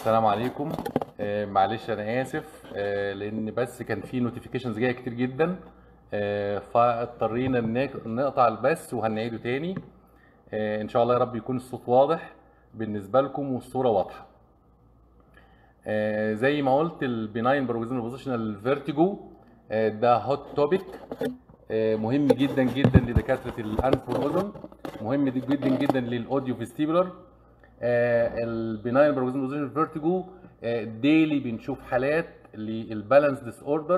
السلام عليكم آه معلش انا اسف آه لان بس كان في نوتيفيكيشنز جايه كتير جدا آه فاضطرينا نك- نقطع البث وهنعيده تاني آه ان شاء الله يا رب يكون الصوت واضح بالنسبه لكم والصوره واضحه آه زي ما قلت البناين بروفيزنال بوزيشنال فيرتيجو ده هوت توبيك مهم جدا جدا لدكاتره الانف والاذن مهم جدا جدا للاوديو فيستيبولار البناين بروفيزنال بوزيشنال فيرتيجو ديلي بنشوف حالات للبالانس ديس اوردر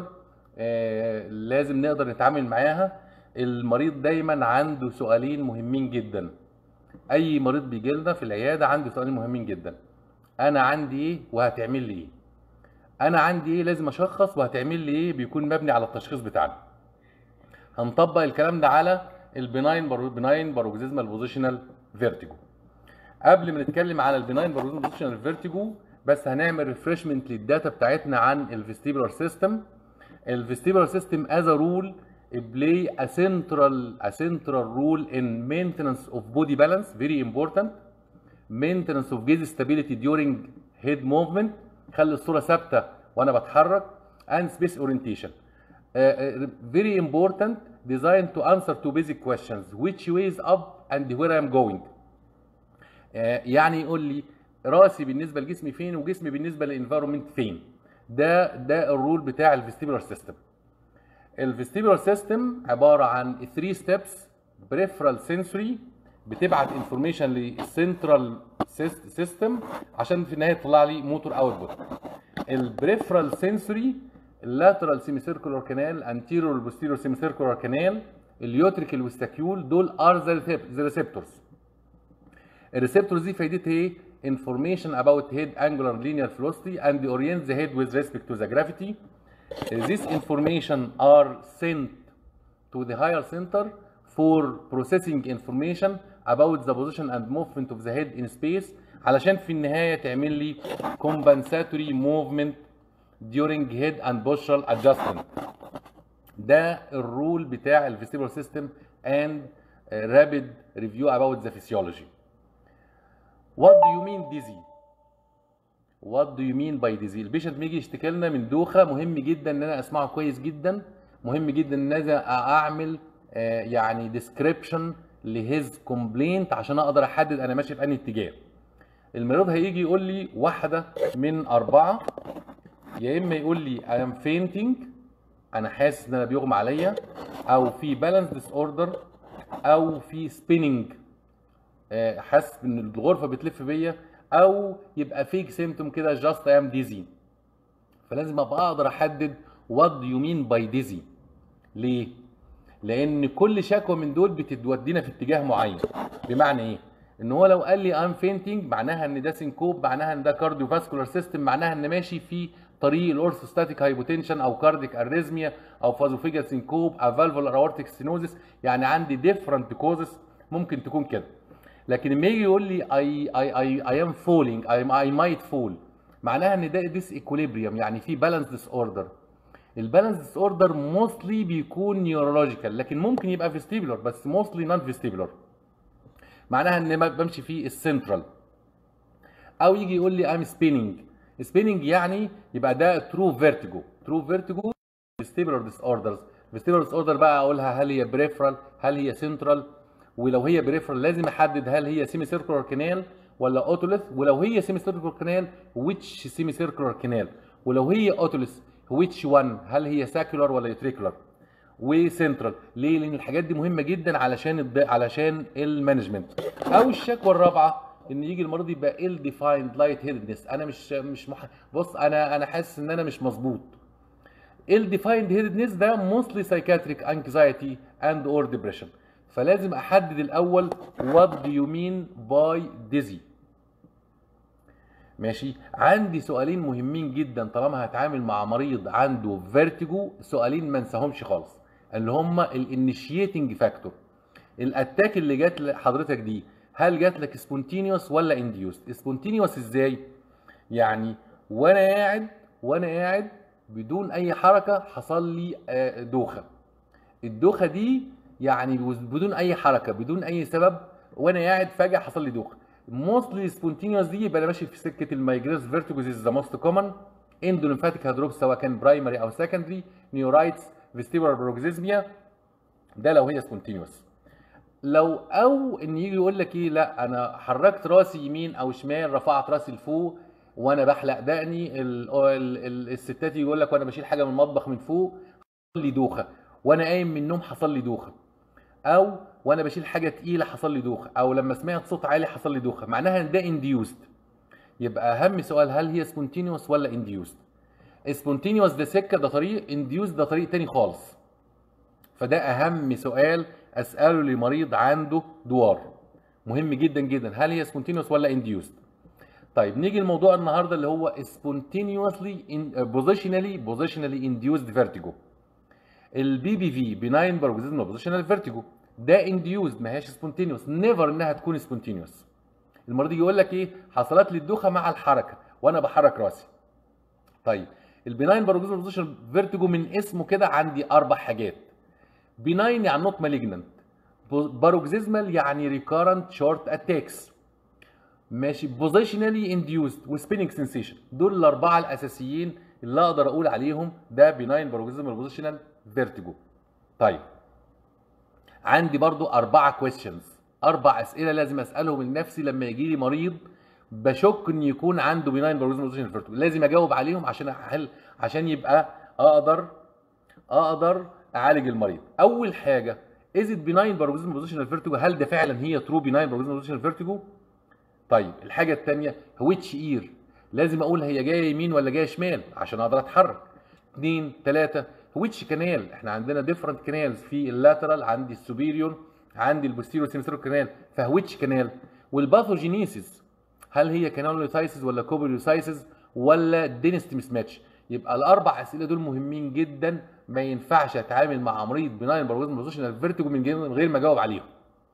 لازم نقدر نتعامل معاها المريض دايما عنده سؤالين مهمين جدا اي مريض بيجي لنا في العياده عنده سؤالين مهمين جدا انا عندي ايه وهتعمل لي ايه انا عندي ايه لازم اشخص وهتعمل لي ايه بيكون مبني على التشخيص بتاعنا هنطبق الكلام ده على البناين برو بناين باروكسيزمال بوزيشنال فيرتيجو قبل ما نتكلم على البناين باروكسيزمال بوزيشنال فيرتيجو بس هنعمل ريفرشمنت للداتا بتاعتنا عن الفيستيبولار سيستم الفيستيبولار سيستم از ا رول play a central a central role in maintenance of body balance very important maintenance of gaze stability during head movement خلي الصوره ثابته وانا بتحرك and space orientation Uh, uh, very important designed to answer two basic questions which way is up and where I am going uh, يعني يقول لي راسي بالنسبه لجسمي فين وجسمي بالنسبه للانفيرومنت فين ده ده الرول بتاع الفيستيبولار سيستم الفيستيبولار سيستم عباره عن 3 ستيبس بريفرال سنسوري بتبعت انفورميشن للسنترال سيستم عشان في النهايه تطلع لي موتور اوتبوت البريفرال سنسوري اللاترال سيمي سيركولار كانال انتيريور والبوستيريور سيمي سيركولار كانال اليوتريكال والستاكيول دول ار ذا ريسبتورز الريسبتورز دي فايدتها ايه information about head angular linear velocity and orient the head with respect to the gravity this information are sent to the higher center for processing information about the position and movement of the head in space علشان في النهاية تعمل لي compensatory movement during head and postural adjustment ده الرول بتاع الفيستيبولار سيستم and rapid review about the physiology What do you mean dizzy? What do you mean by dizzy? البيشنت بيجي يشتكي لنا من دوخه مهم جدا ان انا اسمعه كويس جدا مهم جدا ان انا اعمل آه، يعني ديسكريبشن لهيز كومبلينت عشان اقدر احدد انا ماشي في انهي اتجاه المريض هيجي يقول لي واحده من اربعه يا اما يقول لي I am fainting انا حاسس ان انا بيغمى عليا او في بالانس ديس اوردر او في سبيننج آه، حاسس ان الغرفه بتلف بيا او يبقى فيك سيمتوم كده جاست اي ام ديزي فلازم ابقى اقدر احدد وات دو يو مين باي ديزي ليه لان كل شكوى من دول بتودينا في اتجاه معين بمعنى ايه ان هو لو قال لي ام فينتنج معناها ان ده سينكوب معناها ان ده كارديو فاسكولار سيستم معناها ان ماشي في طريق الاورثوستاتيك هايبوتنشن او كارديك اريزميا او فازوفيجال سينكوب او فالفولار اورتيك ستينوزس يعني عندي ديفرنت كوزز ممكن تكون كده لكن لما يجي يقول لي اي اي اي اي ام فولينج اي مايت فول معناها ان ده ديس ايكوليبريم يعني في بالانس ديس اوردر البالانس ديس اوردر موستلي بيكون نيورولوجيكال لكن ممكن يبقى فيستيبولار بس موستلي نون فيستيبولار معناها ان ما بمشي في السنترال او يجي يقول لي ام سبيننج سبيننج يعني يبقى ده ترو فيرتيجو ترو فيرتيجو فيستيبولار ديس اوردرز فيستيبولار ديس اوردر بقى اقولها هل هي بريفرال هل هي سنترال ولو هي بريفرال لازم احدد هل هي سيمي سيركولار كانال ولا اوتوليث ولو هي سيمي سيركولار كانال which سيمي سيركولار كانال ولو هي اوتوليث which one هل هي ساكولار ولا يوتريكولار وسنترال ليه لان الحاجات دي مهمه جدا علشان الد... علشان المانجمنت او الشكوى الرابعه ان يجي المريض يبقى ال ديفايند لايت هيدنس انا مش مش مح... بص انا انا حاسس ان انا مش مظبوط الديفايند هيدنس ده موستلي سايكاتريك انكزايتي اند اور ديبريشن فلازم احدد الاول what do you mean by dizzy ماشي عندي سؤالين مهمين جدا طالما هتعامل مع مريض عنده فيرتيجو سؤالين ما انساهمش خالص اللي هما الانيشيتنج فاكتور الاتاك اللي جات لحضرتك دي هل جات لك سبونتينيوس ولا انديوست سبونتينيوس ازاي يعني وانا قاعد وانا قاعد بدون اي حركه حصل لي آه، دوخه الدوخه دي يعني بدون اي حركه بدون اي سبب وانا قاعد فجاه حصل لي دوخه موستلي سبونتينيوس دي يبقى انا ماشي في سكه المايجريس فيرتيجوز از ذا موست كومن اندوليمفاتيك هيدروب سواء كان برايمري او سكندري نيورايتس فيستيبولار بروكسيزميا ده لو هي سبونتينيوس لو او ان يجي يقول لك ايه لا انا حركت راسي يمين او شمال رفعت راسي لفوق وانا بحلق دقني ال- ال- ال- الستات يجي يقول لك وانا بشيل حاجه من المطبخ من فوق حصل لي دوخه وانا قايم من النوم حصل لي دوخه او وانا بشيل حاجه تقيله حصل لي دوخه او لما سمعت صوت عالي حصل لي دوخه معناها ان ده انديوست يبقى اهم سؤال هل هي سبونتينيوس ولا انديوست سبونتينيوس ده سكه ده طريق انديوس ده طريق تاني خالص فده اهم سؤال اساله لمريض عنده دوار مهم جدا جدا هل هي سبونتينيوس ولا انديوست طيب نيجي لموضوع النهارده اللي هو spontaneously in, uh, positionally positionally induced vertigo البي بي في بناين بروكسيزم بوزيشنال فيرتيجو ده انديوزد ما هياش سبونتينيوس نيفر انها تكون سبونتينيوس المريض يجي يقول لك ايه حصلت لي الدوخه مع الحركه وانا بحرك راسي طيب البناين بروكسيزم بوزيشنال فيرتيجو من اسمه كده عندي اربع حاجات بناين يعني نوت مالجننت باروكسيزمال يعني ريكارنت شورت اتاكس ماشي بوزيشنالي انديوست وسبيننج سنسيشن دول الاربعه الاساسيين اللي اقدر اقول عليهم ده بناين باروكسيزمال بوزيشنال فيرتيجو طيب عندي برضو اربعه كويستشنز اربع اسئله لازم اسالهم لنفسي لما يجي لي مريض بشك ان يكون عنده بناين باروكسيزمال بوزيشنال فيرتيجو لازم اجاوب عليهم عشان احل عشان يبقى اقدر اقدر اعالج المريض اول حاجه از ات بناين باروكسيزمال بوزيشنال فيرتيجو هل ده فعلا هي ترو بناين باروكسيزمال بوزيشنال فيرتيجو طيب الحاجة التانية ويتش اير لازم اقول هي جاية يمين ولا جاية شمال عشان اقدر اتحرك اتنين تلاتة ويتش كانال احنا عندنا ديفرنت كانالز في اللاترال عندي السوبيريور عندي البوستيريور سيمستريور كانال فويتش كانال والباثوجينيسيس هل هي كانالوسايسز ولا كوبريوسايسز ولا دينست مس ماتش يبقى الاربع اسئله دول مهمين جدا ما ينفعش اتعامل مع مريض بناين باروكسيزم بوزيشنال فيرتيجو من غير ما اجاوب عليهم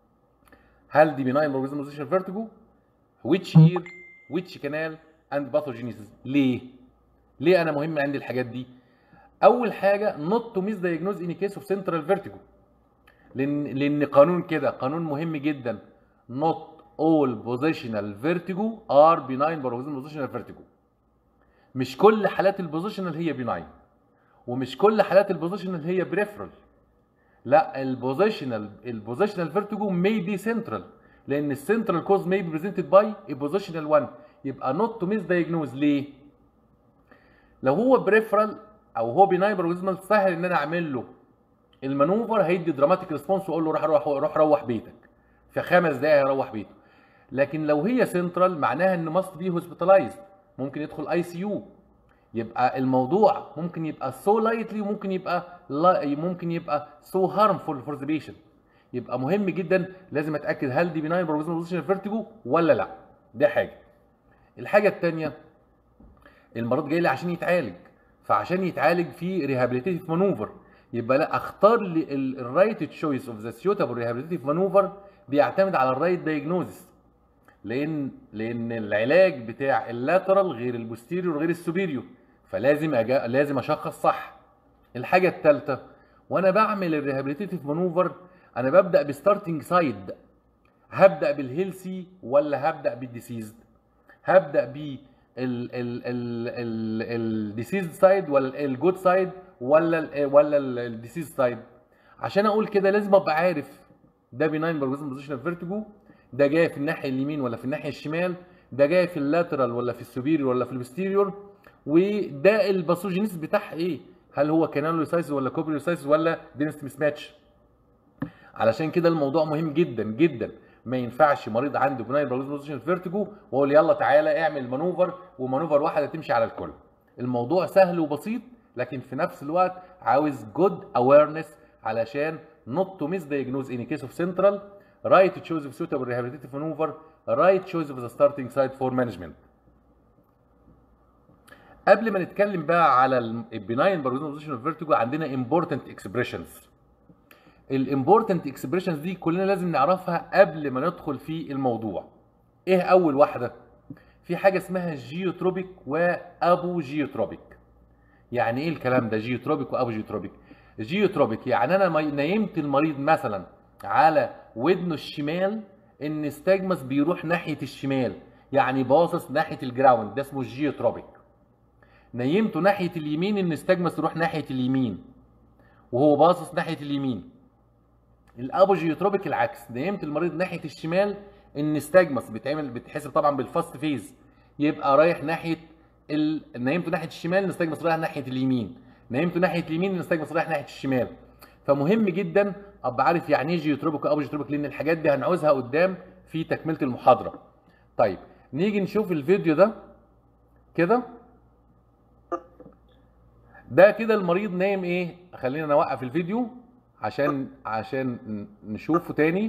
هل دي بناين باروكسيزم بوزيشنال فيرتيجو which ear which canal and pathogenesis ليه ليه انا مهم عندي الحاجات دي اول حاجه not to misdiagnose in case of central vertigo لان لان قانون كده قانون مهم جدا not all positional vertigo are benign paroxysmal positional vertigo مش كل حالات البوزيشنال هي benign ومش كل حالات البوزيشنال هي بريفرال لا البوزيشنال البوزيشنال فيرتيجو may be central لان السنترال كوز may be presented by a positional one يبقى not to misdiagnose ليه؟ لو هو بريفرال او هو بيناي بروزمال سهل ان انا اعمل له المانوفر هيدي دراماتيك ريسبونس واقول له روح روح روح روح بيتك في خمس دقائق هيروح بيته لكن لو هي سنترال معناها ان ماست بي هوسبيتالايزد ممكن يدخل اي سي يو يبقى الموضوع ممكن يبقى سو لايتلي وممكن يبقى لا ممكن يبقى سو هارمفول فور ذا بيشنت يبقى مهم جدا لازم اتاكد هل دي بناين بروفيزنال بوزيشن فيرتيجو ولا لا دي حاجه الحاجه الثانيه المريض جاي لي عشان يتعالج فعشان يتعالج في ريهابيليتيف مانوفر يبقى لا اختار لي الرايت تشويس اوف ذا سيوتابل ريهابيليتيف مانوفر بيعتمد على الرايت دايجنوزس لان لان العلاج بتاع اللاترال غير البوستيريور غير السوبيريور فلازم أجا... لازم اشخص صح الحاجه الثالثه وانا بعمل الريهابيليتيف مانوفر انا ببدا بستارتنج سايد هبدا بالهيلسي ولا هبدا بالديسيزد هبدا ب الديسيزد سايد ولا الجود سايد ولا ال ولا الديسيز سايد عشان اقول كده لازم ابقى عارف ده بناين بروزم بوزيشنال فيرتيجو ده جاي في الناحيه اليمين ولا في الناحيه الشمال ده جاي في اللاترال ولا في السوبيريور ولا في البوستيريور وده الباثوجينيس بتاعها ايه هل هو كانالوسايسز ولا كوبريوسايسز ولا دينست مس ماتش علشان كده الموضوع مهم جدا جدا ما ينفعش مريض عنده بناين بوزيشنال فيرتيجو واقول يلا تعالى اعمل مانوفر ومانوفر واحده تمشي على الكل الموضوع سهل وبسيط لكن في نفس الوقت عاوز جود اويرنس علشان not to misdiagnose in case of central right choice of suitable rehabilitative maneuver right choice of the starting site for management قبل ما نتكلم بقى على البناين بوزيشنال فيرتيجو عندنا important expressions الامبورتنت اكسبريشنز دي كلنا لازم نعرفها قبل ما ندخل في الموضوع ايه اول واحده في حاجه اسمها جيوتروبيك وابو جيوتروبيك يعني ايه الكلام ده جيوتروبيك وابو جيوتروبيك جيوتروبيك يعني انا نيمت المريض مثلا على ودنه الشمال ان ستاجمس بيروح ناحيه الشمال يعني باصص ناحيه الجراوند ده اسمه الجيوتروبيك نيمته ناحيه اليمين ان ستاجمس يروح ناحيه اليمين وهو باصص ناحيه اليمين الابوجيوتروبيك العكس نيمت المريض ناحيه الشمال ان ستاجمس بيتعمل بتحسب طبعا بالفاست فيز يبقى رايح ناحيه ال... نيمته ناحيه الشمال نستجمس رايح ناحيه اليمين نيمته ناحيه اليمين نستجمس رايح ناحيه الشمال فمهم جدا ابقى عارف يعني ايه جيوتروبيك وابو جيوتروبيك لان الحاجات دي هنعوزها قدام في تكمله المحاضره طيب نيجي نشوف الفيديو ده كده ده كده المريض نايم ايه خلينا نوقف الفيديو عشان عشان نشوفه تاني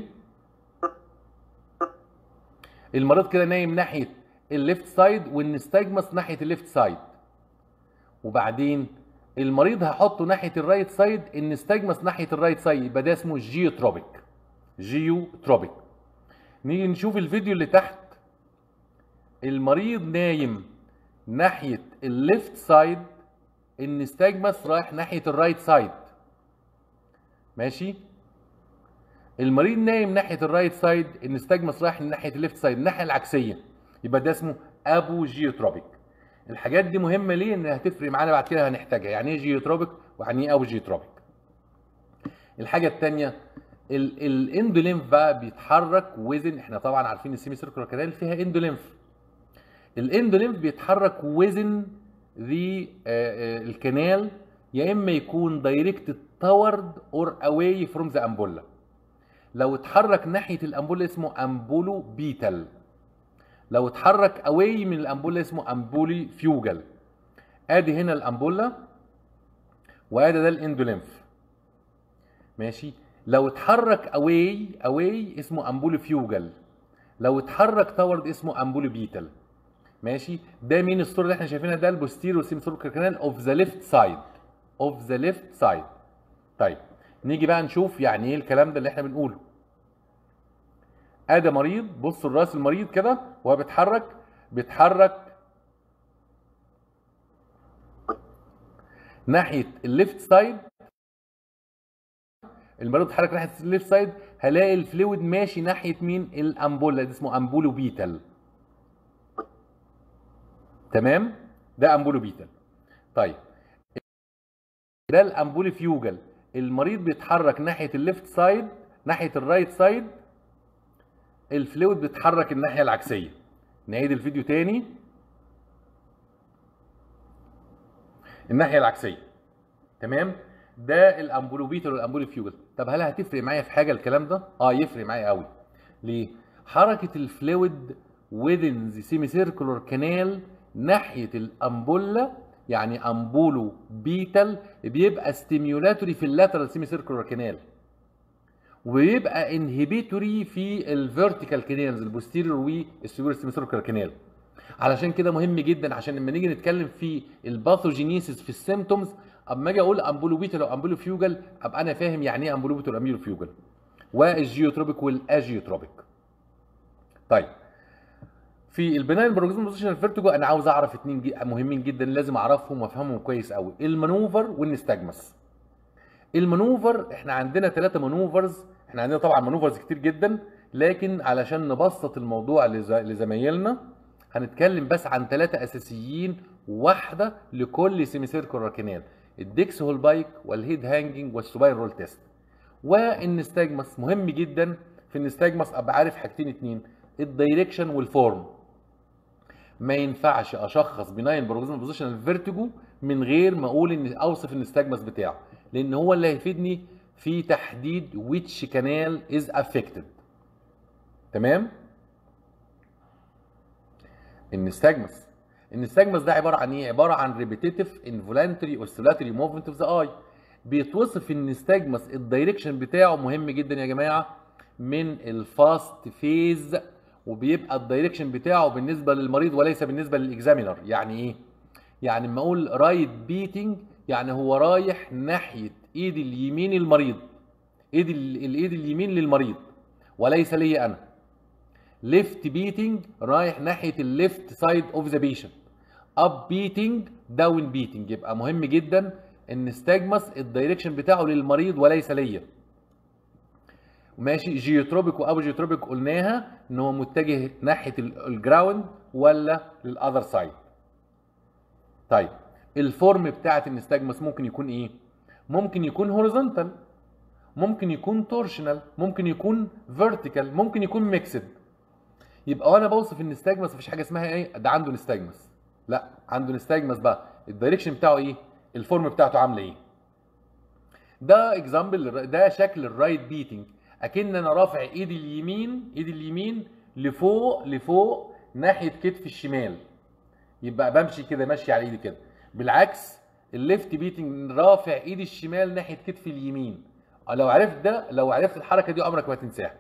المريض كده نايم ناحيه الليفت سايد والنستاجمس ناحيه الليفت سايد وبعدين المريض هحطه ناحيه الرايت سايد النستاجمس ناحيه الرايت سايد يبقى ده اسمه جيوتروبيك جيوتروبيك نيجي نشوف الفيديو اللي تحت المريض نايم ناحيه الليفت سايد النستاجمس رايح ناحيه الرايت سايد ماشي المريض نايم ناحيه الرايت سايد النستاجمس رايح ناحيه الليفت سايد الناحيه العكسيه يبقى ده اسمه ابو جيوتروبيك الحاجات دي مهمه ليه ان هتفرق معانا بعد كده هنحتاجها يعني ايه جيوتروبيك ويعني ايه ابو جيوتروبيك الحاجه الثانيه الاندوليمف بقى بيتحرك وزن احنا طبعا عارفين السيمي سيركولار كانال فيها اندوليمف الاندوليمف بيتحرك وزن ذي الكنال يا اما يكون دايركتد تاورد اور اواي فروم ذا امبولا لو اتحرك ناحيه الامبولا اسمه امبولو بيتال لو اتحرك اواي من الامبولا اسمه امبولي فيوجل ادي هنا الامبولا وادي ده الاندوليمف ماشي لو اتحرك اواي اواي اسمه امبولي فيوجل لو اتحرك تاورد اسمه امبولي بيتال ماشي ده مين الصوره اللي احنا شايفينها ده البوستيرو سيمسور كانال اوف ذا ليفت سايد اوف ذا ليفت سايد طيب نيجي بقى نشوف يعني ايه الكلام ده اللي احنا بنقوله ادي مريض بصوا الراس المريض كده وهو بيتحرك بيتحرك ناحيه الليفت سايد المريض بيتحرك ناحيه الليفت سايد هلاقي الفلويد ماشي ناحيه مين الامبولا ده اسمه امبولو بيتال تمام ده امبولو بيتال طيب ده الامبولي فيوجل المريض بيتحرك ناحيه الليفت سايد ناحيه الرايت سايد الفلويد بيتحرك الناحيه العكسيه نعيد الفيديو تاني الناحيه العكسيه تمام ده الامبولوبيتر والامبولي فيوجل طب هل هتفرق معايا في حاجه الكلام ده اه يفرق معايا قوي ليه حركه الفلويد within the semicircular canal ناحيه الامبولا يعني امبولو بيتال بيبقى ستيميولاتوري في اللاترال سيمي سيركولار كانال ويبقى انهبيتوري في الفيرتيكال كانالز البوستيريور والسوبر سيمي سيركولار كانال علشان كده مهم جدا عشان لما نيجي نتكلم في الباثوجينيسيس في السيمتومز اما اجي اقول امبولو بيتال او امبولو فيوجل ابقى انا فاهم يعني ايه امبولو بيتال وامبولو فيوجل والجيوتروبيك والاجيوتروبيك طيب في البناين بروجرام بوزيشن فيرتيجو انا عاوز اعرف اتنين جي مهمين جدا لازم اعرفهم وافهمهم كويس قوي المانوفر والنستجمس المانوفر احنا عندنا ثلاثه مانوفرز احنا عندنا طبعا مانوفرز كتير جدا لكن علشان نبسط الموضوع لز- لزمايلنا هنتكلم بس عن ثلاثه اساسيين واحده لكل سيمي سيركولار كانال الديكس هول بايك والهيد هانجنج والسوباين رول تيست والنستجمس مهم جدا في النستجمس ابقى عارف حاجتين اتنين الدايركشن والفورم ما ينفعش اشخص بناين بروجرام بوزيشنال فيرتيجو من غير ما اقول ان اوصف النستجمس بتاعه لان هو اللي هيفيدني في تحديد which canal is affected تمام النستجمس النستجمس ده عباره عن ايه عباره عن ريبيتيتيف انفولانتري اوسيلاتوري موفمنت اوف ذا اي بيتوصف النستجمس الدايركشن بتاعه مهم جدا يا جماعه من الفاست فيز وبيبقى الدايركشن بتاعه بالنسبه للمريض وليس بالنسبه للاكزامينر يعني ايه يعني لما اقول رايت بيتنج يعني هو رايح ناحيه ايد اليمين المريض ايد ال- الايد اليمين للمريض وليس لي انا ليفت بيتنج رايح ناحيه الليفت سايد اوف ذا بيشنت اب بيتنج داون بيتنج يبقى مهم جدا ان ستاجمس الدايركشن بتاعه للمريض وليس ليا ماشي جيوتروبيك وابو جيوتروبيك قلناها ان هو متجه ناحيه ال- الجراوند ولا للاذر سايد طيب الفورم بتاعه النستاجمس ممكن يكون ايه ممكن يكون هوريزونتال ممكن يكون تورشنال ممكن يكون فيرتيكال ممكن يكون ميكسد يبقى وانا بوصف النستاجمس مفيش حاجه اسمها ايه ده عنده نستاجمس لا عنده نستاجمس بقى الدايركشن بتاعه ايه الفورم بتاعته عامله ايه ده اكزامبل ده شكل الرايت بيتنج اكن انا رافع ايدي اليمين ايدي اليمين لفوق لفوق ناحيه كتف الشمال يبقى بمشي كده ماشي على ايدي كده بالعكس الليفت بيتنج رافع ايدي الشمال ناحيه كتفي اليمين لو عرفت ده لو عرفت الحركه دي عمرك ما تنساها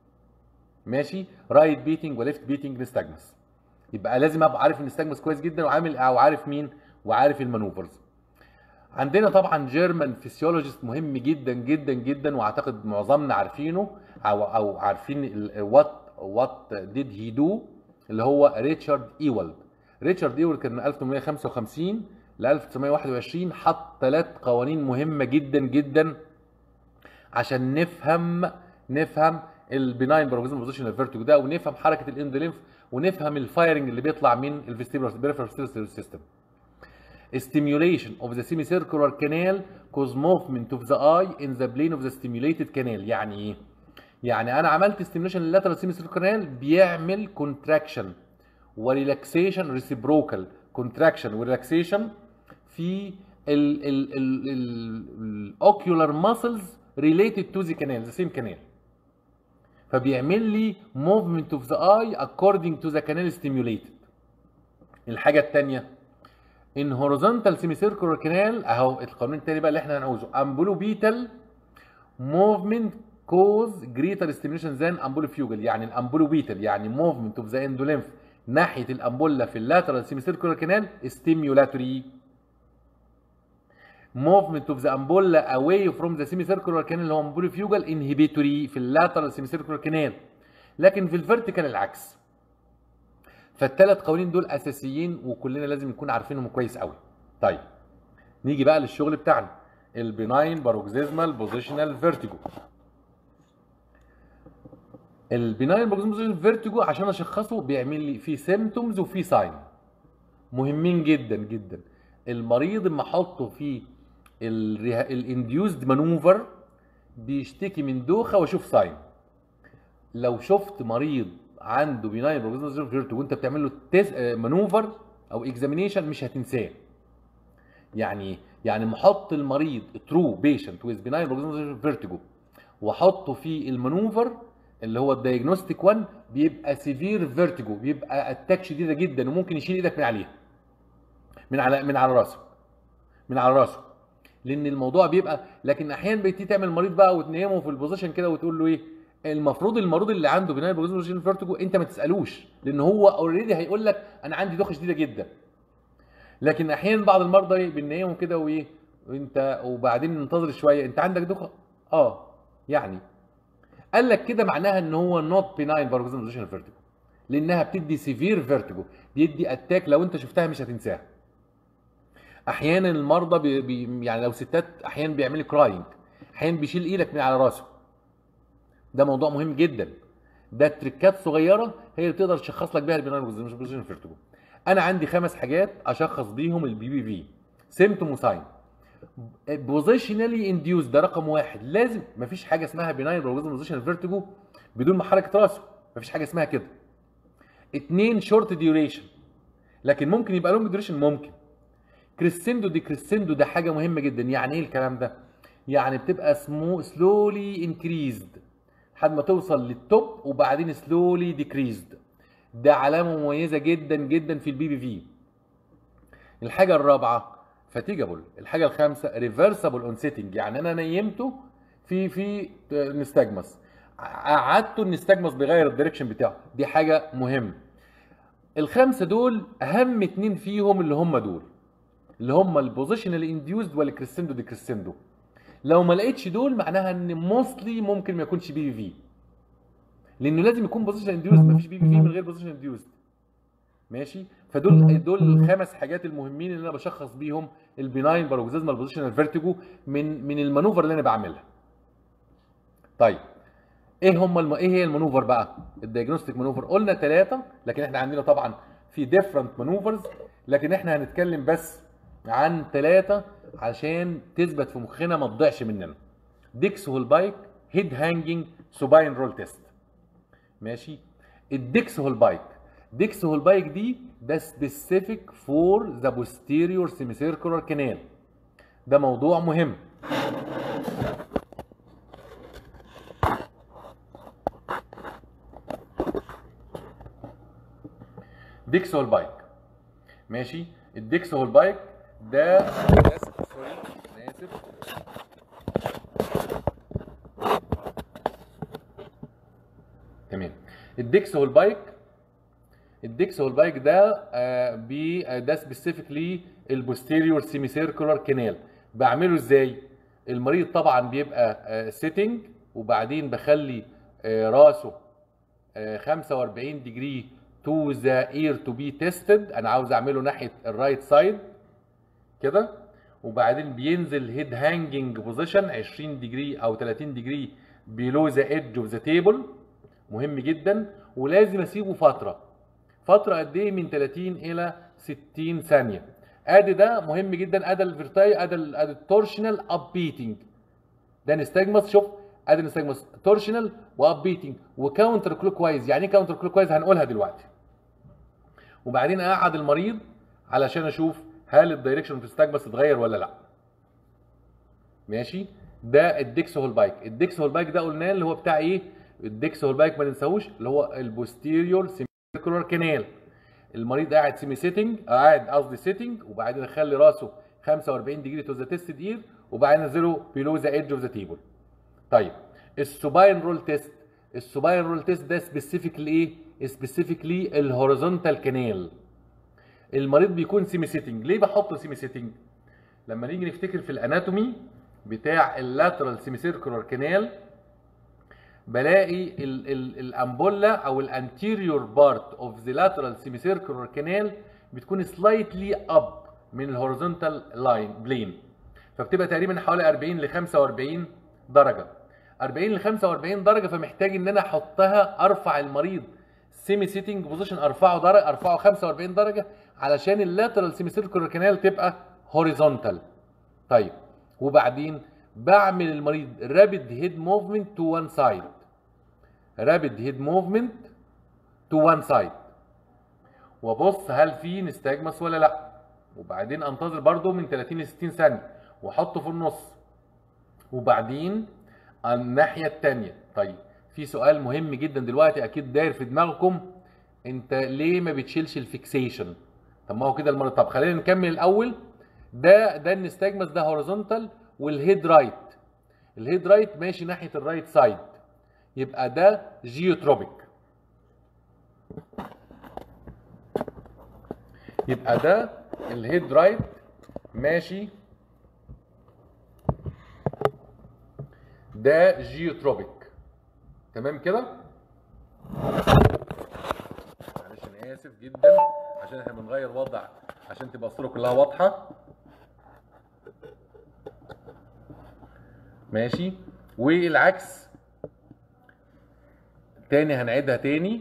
ماشي رايت بيتنج وليفت بيتنج نستجمس يبقى لازم ابقى عارف النستجمس كويس جدا وعامل او عارف مين وعارف المانوفرز عندنا طبعا جيرمان فيسيولوجيست مهم جدا جدا جدا واعتقد معظمنا عارفينه او او عارفين وات وات ديد هي دو اللي هو ريتشارد ايولد ريتشارد ايولد كان من 1855 ل 1921 حط ثلاث قوانين مهمه جدا جدا عشان نفهم نفهم البناين بروجزم بوزيشن فيرتيجو ده ونفهم حركه الاندولينف ونفهم الفايرنج اللي بيطلع من الفيستيبولار بريفرال سيستم stimulation of the semicircular canal cause movement of the eye in the plane of the stimulated canal يعني ايه يعني انا عملت stimulation لللاترال semicircular canal بيعمل contraction وريلاكسيشن reciprocal contraction وريلاكسيشن في ال ال ال ال ocular muscles related to the canal the same canal فبيعمل لي movement of the eye according to the canal stimulated الحاجة التانية in horizontal semicircular canal اهو القانون التاني بقى اللي احنا هنعوزه ambulobetal movement cause greater stimulation than ambulofugal يعني الامبولوبيتال يعني movement of the endolymph ناحية الامبولا في اللاترال semicircular canal stimulatory movement of the ampulla away from the semicircular canal اللي هو ambulofugal inhibitory في اللاترال semicircular canal لكن في الفيرتيكال العكس فالثلاث قوانين دول اساسيين وكلنا لازم نكون عارفينهم كويس قوي طيب نيجي بقى للشغل بتاعنا البناين باروكسيزمال بوزيشنال فيرتيجو البناين باروكسيزمال فيرتيجو عشان اشخصه بيعمل لي في سيمتومز وفي ساين مهمين جدا جدا المريض اما احطه في الانديوزد مانوفر بيشتكي من دوخه واشوف ساين لو شفت مريض عنده بيناين بروجنوزيشن فيرتو وانت بتعمل له تيز مانوفر او اكزامينيشن مش هتنساه يعني يعني محط المريض ترو بيشنت ويز بيناين بروجنوزيشن فيرتيجو واحطه في المانوفر اللي هو الدايجنوستيك 1 بيبقى سيفير فيرتيجو بيبقى اتاك شديده جدا وممكن يشيل ايدك من عليها من على من على راسه من على راسه لان الموضوع بيبقى لكن احيانا بتيجي تعمل المريض بقى وتنيمه في البوزيشن كده وتقول له ايه المفروض المريض اللي عنده بناء بروجنوزيشن فيرتيجو انت ما تسالوش لان هو اوريدي هيقول لك انا عندي دوخه شديده جدا لكن احيانا بعض المرضى ايه بننيمهم كده وايه وانت وبعدين ننتظر شويه انت عندك دوخه اه يعني قال لك كده معناها ان هو نوت بيناين بروجنوزيشن فيرتيجو لانها بتدي سيفير فيرتيجو بيدي اتاك لو انت شفتها مش هتنساها احيانا المرضى بي بي يعني لو ستات احيانا بيعملوا كراينج احيانا بيشيل ايدك من على راسه ده موضوع مهم جدا ده تريكات صغيره هي اللي تقدر تشخص لك بيها البيناين فيرتيجو انا عندي خمس حاجات اشخص بيهم البي بي في سيمتوم وساين بوزيشنالي انديوز ده رقم واحد لازم مفيش حاجه اسمها بيناين بوزيشنال فيرتيجو بدون ما حركه راسه مفيش حاجه اسمها كده اتنين شورت ديوريشن لكن ممكن يبقى لونج ديوريشن ممكن كريسندو دي كريسندو ده حاجه مهمه جدا يعني ايه الكلام ده يعني بتبقى سمو سلولي انكريزد لحد ما توصل للتوب وبعدين سلولي ديكريزد ده علامه مميزه جدا جدا في البي بي في الحاجه الرابعه فاتيجابل الحاجه الخامسه ريفرسبل اون سيتنج يعني انا نيمته في في نستجمس قعدته النستجمس بيغير الدايركشن بتاعه دي حاجه مهمه الخمسه دول اهم اتنين فيهم اللي هم دول اللي هم البوزيشنال انديوزد والكريستندو دي كريستندو لو ما لقيتش دول معناها ان موستلي ممكن ما يكونش بي في في لانه لازم يكون بوزيشن انديوزد مفيش بي في في من غير بوزيشن انديوزد ماشي فدول دول الخمس حاجات المهمين اللي انا بشخص بيهم البناين باروكسيزمال بوزيشنال فيرتيجو من من المانوفر اللي انا بعملها طيب ايه هم الم... ايه هي المانوفر بقى الدياجنوستيك مانوفر قلنا ثلاثه لكن احنا عندنا طبعا في ديفرنت مانوفرز لكن احنا هنتكلم بس عن ثلاثه عشان تثبت في مخنا ما تضيعش مننا ديكس هول بايك هيد هانجنج سوباين رول تيست ماشي الديكس هول بايك ديكس هول بايك دي ده سبيسيفيك فور ذا بوستيريور سيميسيركولار كانال ده موضوع مهم ديكس هول بايك ماشي الديكس هول بايك ده اسف سوري انا اسف تمام الديكس هول بايك الديكس هول بايك ده آه بي آه ده سبيسيفيكلي البوستيريور سيمي سيركولار كانال بعمله ازاي المريض طبعا بيبقى آه سيتنج وبعدين بخلي آه راسه آه 45 ديجري تو ذا اير تو بي تيستد انا عاوز اعمله ناحيه الرايت سايد كده وبعدين بينزل هيد هانجنج بوزيشن 20 ديجري او 30 ديجري بيلو ذا ايدج اوف ذا تيبل مهم جدا ولازم اسيبه فتره فتره قد ايه من 30 الى 60 ثانيه ادي ده مهم جدا ادي الفيرتاي ادي ال- ادي التورشنال اب بيتنج ده نستجمس شوف ادي نستجمس تورشنال واب بيتنج وكاونتر كلوك وايز يعني ايه كاونتر كلوك وايز هنقولها دلوقتي وبعدين اقعد المريض علشان اشوف هل الدايركشن في الستاجمس اتغير ولا لا ماشي ده الديكس هول بايك الديكس هول بايك ده قلناه اللي هو بتاع ايه الديكس هول بايك ما ننساهوش اللي هو البوستيريور سيركولار كانال المريض قاعد سيمي سيتنج قاعد قصدي سيتنج وبعدين اخلي راسه 45 ديجري تو ذا تيست اير وبعدين انزله بيلو ذا ايدج اوف ذا تيبل طيب السوباين رول تيست السوباين رول تيست ده سبيسيفيك لايه سبيسيفيكلي الهوريزونتال كانال المريض بيكون سيمي سيتنج ليه بحطه سيمي سيتنج لما نيجي نفتكر في الاناتومي بتاع اللاترال سيمي سيركولار كانال بلاقي ال ال الامبولا او الانتيريور بارت اوف ذا لاترال سيمي سيركولار كانال بتكون سلايتلي اب من الهوريزونتال لاين بلين فبتبقى تقريبا حوالي 40 ل 45 درجه 40 ل 45 درجه فمحتاج ان انا احطها ارفع المريض سيمي سيتنج بوزيشن ارفعه درجه ارفعه 45 درجه علشان اللاترال سيمي سيركولار كانال تبقى هوريزونتال طيب وبعدين بعمل المريض رابيد هيد موفمنت تو وان سايد رابيد هيد موفمنت تو وان سايد وابص هل في نستاجمس ولا لا وبعدين انتظر برضو من 30 ل 60 ثانيه واحطه في النص وبعدين الناحيه الثانيه طيب في سؤال مهم جدا دلوقتي اكيد داير في دماغكم انت ليه ما بتشيلش الفيكسيشن طب ما هو كده المرض طب خلينا نكمل الاول ده ده النستاجمس ده هوريزونتال والهيد رايت الهيد رايت ماشي ناحيه الرايت سايد يبقى ده جيوتروبيك يبقى ده الهيد رايت ماشي ده جيوتروبيك تمام كده معلش انا اسف جدا عشان احنا بنغير وضع عشان تبقى الصوره كلها واضحه ماشي والعكس تاني هنعيدها تاني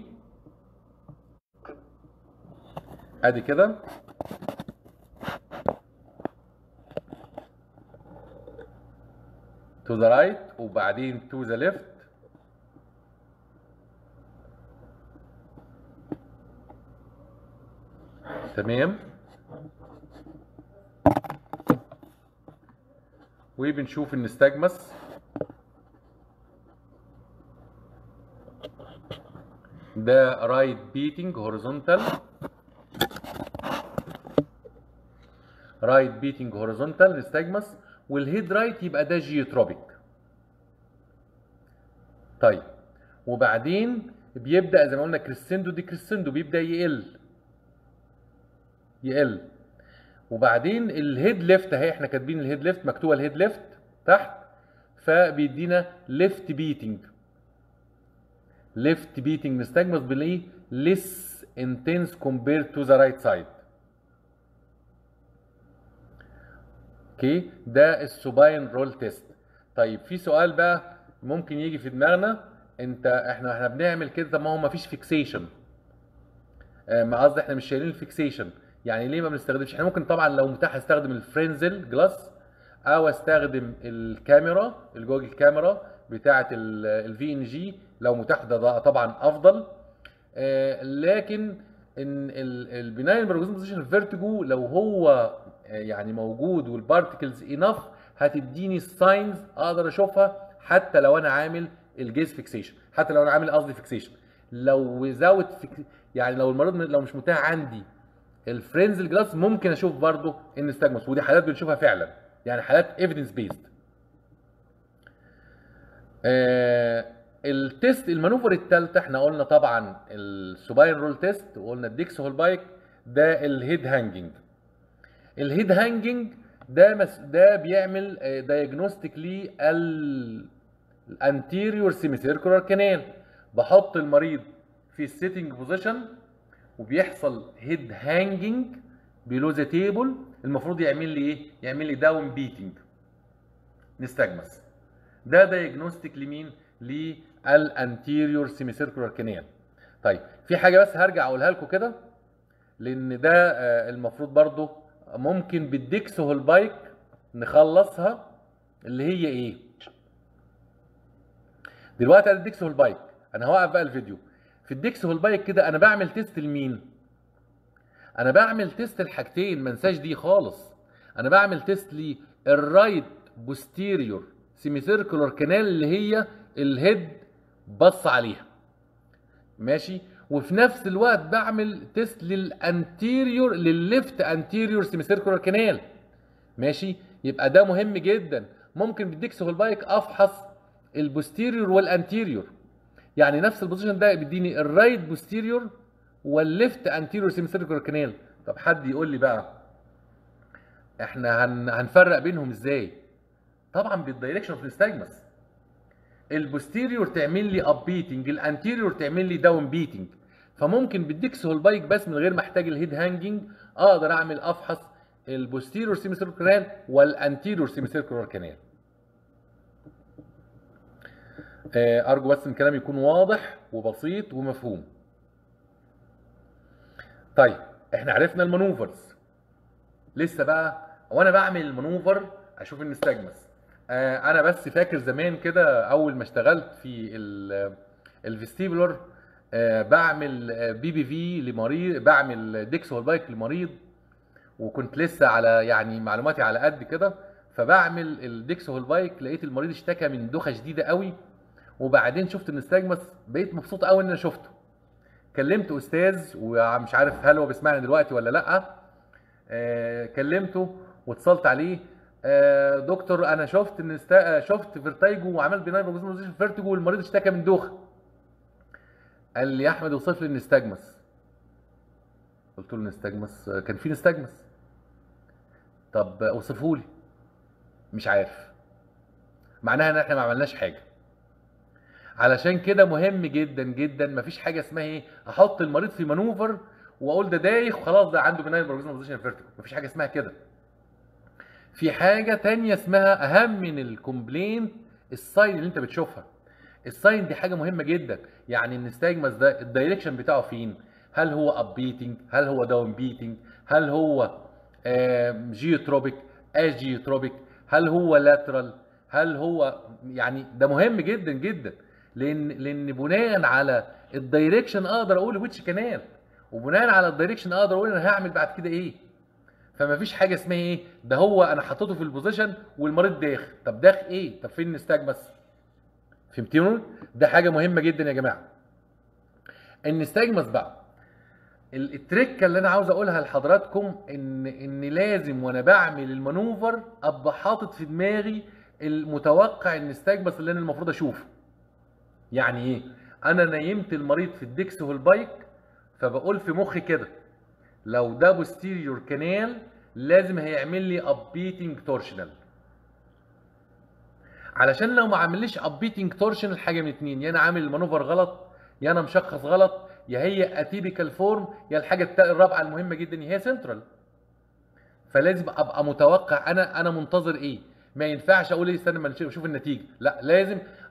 ادي كده to the right وبعدين to the left تمام وبنشوف النستجمس ده رايت بيتنج هوريزونتال رايت بيتنج هوريزونتال نستجمس والهيد رايت يبقى ده جيوتروبيك طيب وبعدين بيبدا زي ما قلنا كريسندو دي كريسندو بيبدا يقل يقل وبعدين الهيد ليفت اهي احنا كاتبين الهيد ليفت مكتوبه الهيد ليفت تحت فبيدينا ليفت بيتنج ليفت بيتنج نستجمس بالايه less intense compared to the right side اوكي ده السوباين رول تيست طيب في سؤال بقى ممكن يجي في دماغنا انت احنا احنا بنعمل كده طب ما هو ما فيش فيكسيشن ما قصدي احنا مش شايلين الفيكسيشن يعني ليه ما بنستخدمش احنا ممكن طبعا لو متاح استخدم الفرنزل جلاس او استخدم الكاميرا الجوجل كاميرا بتاعه الفي ان جي لو متاح ده, ده طبعا افضل آه، لكن ان البناين بروجرام بوزيشن فيرتيجو لو هو آه، يعني موجود والبارتكلز انف هتديني الساينز اقدر اشوفها حتى لو انا عامل الجيز فيكسيشن حتى لو انا عامل قصدي فيكسيشن لو ويزاوت يعني لو المريض لو مش متاح عندي الفرينزل جلاس ممكن اشوف برضو النستاجموس ودي حالات بنشوفها فعلا يعني حالات ايفيدنس بيزد آه التيست المانوفر الثالثه احنا قلنا طبعا السوباين رول تيست وقلنا الديكس هول بايك ده الهيد هانجنج الهيد هانجنج ده مس ده بيعمل دايجنوستيك للانتيريور سيمي سيركولار كانال بحط المريض في السيتنج بوزيشن وبيحصل هيد هانجنج بيلو ذا تيبل المفروض يعمل لي ايه؟ يعمل لي داون بيتنج نستجمس ده دايجنوستيك لمين؟ للانتيريور سيمي سيركولار كانال طيب في حاجه بس هرجع اقولها لكم كده لان ده آه، المفروض برضو ممكن بالديكس هول بايك نخلصها اللي هي ايه دلوقتي انا الديكس هول بايك انا هوقف بقى الفيديو في الديكس هول بايك كده انا بعمل تيست لمين انا بعمل تيست الحاجتين ما انساش دي خالص انا بعمل تيست للرايت بوستيريور سيمي سيركولار كانال اللي هي الهيد بص عليها ماشي وفي نفس الوقت بعمل تيست للانتيريور للليفت انتيريور سيمي سيركولار كانال ماشي يبقى ده مهم جدا ممكن بالديكس هول بايك افحص البوستيريور والانتيريور يعني نفس البوزيشن ده بيديني الرايت بوستيريور والليفت انتيريور سيمي سيركولار كانال طب حد يقول لي بقى احنا هن... هنفرق بينهم ازاي طبعا بالدايركشن اوف نستاجمس البوستيريور تعمل لي اب بيتنج الانتيريور تعمل لي داون بيتنج فممكن بالديكس هول بايك بس من غير ما احتاج الهيد هانجنج اقدر اعمل افحص البوستيريور سيمي سيركولار كانال والانتيريور سيمي سيركولار كانال آه، ارجو بس ان كلامي يكون واضح وبسيط ومفهوم طيب احنا عرفنا المانوفرز لسه بقى وانا بعمل المانوفر اشوف النستجمس آه انا بس فاكر زمان كده اول ما اشتغلت في الفيستيبولر آه بعمل بي بي في لمريض بعمل ديكس هول بايك لمريض وكنت لسه على يعني معلوماتي على قد كده فبعمل الديكس هول بايك لقيت المريض اشتكى من دوخه شديده قوي وبعدين شفت النستاجمس بقيت مبسوط قوي ان انا شفته كلمت استاذ ومش عارف هل هو بيسمعني دلوقتي ولا لا آه كلمته واتصلت عليه آه دكتور انا شفت ان استا... شفت فيرتايجو وعملت بناين بروبوزيشن فيرتيجو والمريض اشتكى من دوخه قال لي يا احمد اوصف لي النستاجمس قلت له نستاجمس آه، كان في نستاجمس طب اوصفه لي مش عارف معناها ان احنا ما عملناش حاجه علشان كده مهم جدا جدا مفيش حاجه اسمها ايه احط المريض في مانوفر واقول ده دايخ وخلاص ده عنده بناين بروجنال بوزيشن فيرتيكو مفيش حاجه اسمها كده في حاجه تانية اسمها اهم من الكومبلين الساين اللي انت بتشوفها الساين دي حاجه مهمه جدا يعني النستاجمس ده الدايركشن بتاعه فين هل هو اب بيتنج هل هو داون بيتنج هل هو جيوتروبيك اجيوتروبيك هل هو لاترال هل هو يعني ده مهم جدا جدا لان لان بناء على الدايركشن اقدر اقول ويتش كانال وبناء على الدايركشن اقدر اقول انا هعمل بعد كده ايه فما فيش حاجه اسمها ايه ده هو انا حطيته في البوزيشن والمريض داخ طب داخ ايه طب فين النستاجمس فهمتوني ده حاجه مهمه جدا يا جماعه النستاجمس بقى ال- التركه اللي انا عاوز اقولها لحضراتكم ان ان لازم وانا بعمل المانوفر ابقى حاطط في دماغي المتوقع النستاجمس اللي انا المفروض اشوفه يعني ايه انا نيمت المريض في الديكس والبايك فبقول في مخي كده لو ده بوستيريور كانال لازم هيعمل لي ابيتنج تورشنال علشان لو ما عمليش ابيتنج تورشنال حاجه من اتنين يا انا عامل المانوفر غلط يا انا مشخص غلط يا هي اتيبيكال فورم يا الحاجه التا- الرابعه المهمه جدا هي سنترال فلازم ابقى متوقع انا انا منتظر ايه ما ينفعش اقول ايه استنى ما نشوف- اشوف النتيجه لا لازم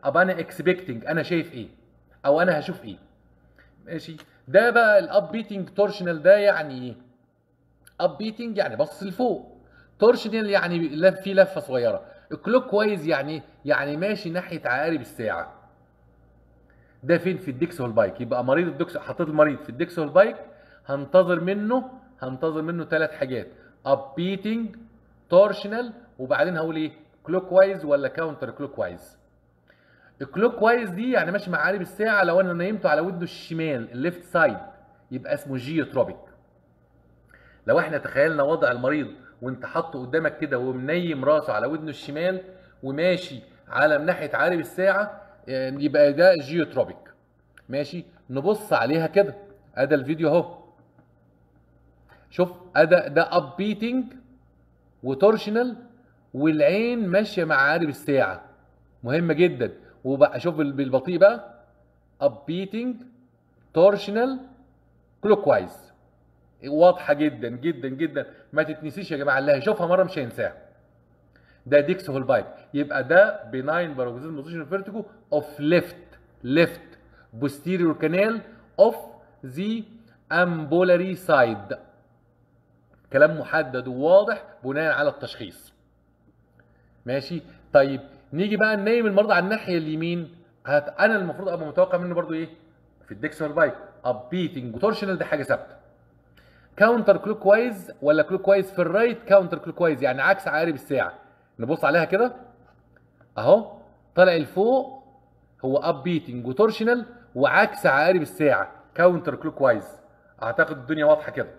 ابقى انا اكسبكتنج انا شايف ايه او انا هشوف ايه ماشي ده بقى الاب بيتنج تورشنال ده يعني ايه اب بيتنج يعني بص لفوق تورشنال يعني لف في لفه صغيره كلوك وايز يعني يعني ماشي ناحيه عقارب الساعه ده فين في الديكسول بايك يبقى مريض الدكس حطيت المريض في الديكسول بايك هنتظر منه هنتظر منه ثلاث حاجات اب بيتنج تورشنال وبعدين هقول ايه كلوك وايز ولا كاونتر كلوك وايز الكلوك وايز دي يعني ماشي مع عقارب الساعه لو انا نيمته على ودنه الشمال الليفت سايد يبقى اسمه جيوتروبيك لو احنا تخيلنا وضع المريض وانت حاطه قدامك كده ومنيم راسه على ودنه الشمال وماشي على من ناحيه عقارب الساعه يعني يبقى ده جيوتروبيك ماشي نبص عليها كده ادي الفيديو اهو شوف ادي ده اب بيتنج وتورشنال والعين ماشيه مع عقارب الساعه مهمه جدا وبقى شوف بالبطيء بقى اب بيتنج تورشنال كلوك وايز واضحه جدا جدا جدا ما تتنسيش يا جماعه اللي هيشوفها مره مش هينساها ده ديكس هول بايك يبقى ده بيناين باروكسيزم بوزيشن فيرتيجو اوف ليفت ليفت بوستيريور كانال اوف ذا امبولاري سايد كلام محدد وواضح بناء على التشخيص ماشي طيب نيجي بقى ننيم المرضى على الناحيه اليمين هت... انا المفروض ابقى متوقع منه برضو ايه في الديكس هول بايك اب بيتنج وتورشنال دي حاجه ثابته كاونتر كلوك وايز ولا كلوك وايز في الرايت كاونتر كلوك وايز يعني عكس عقارب الساعه نبص عليها كده اهو طالع لفوق هو اب بيتنج وتورشنال وعكس عقارب الساعه كاونتر كلوك وايز اعتقد الدنيا واضحه كده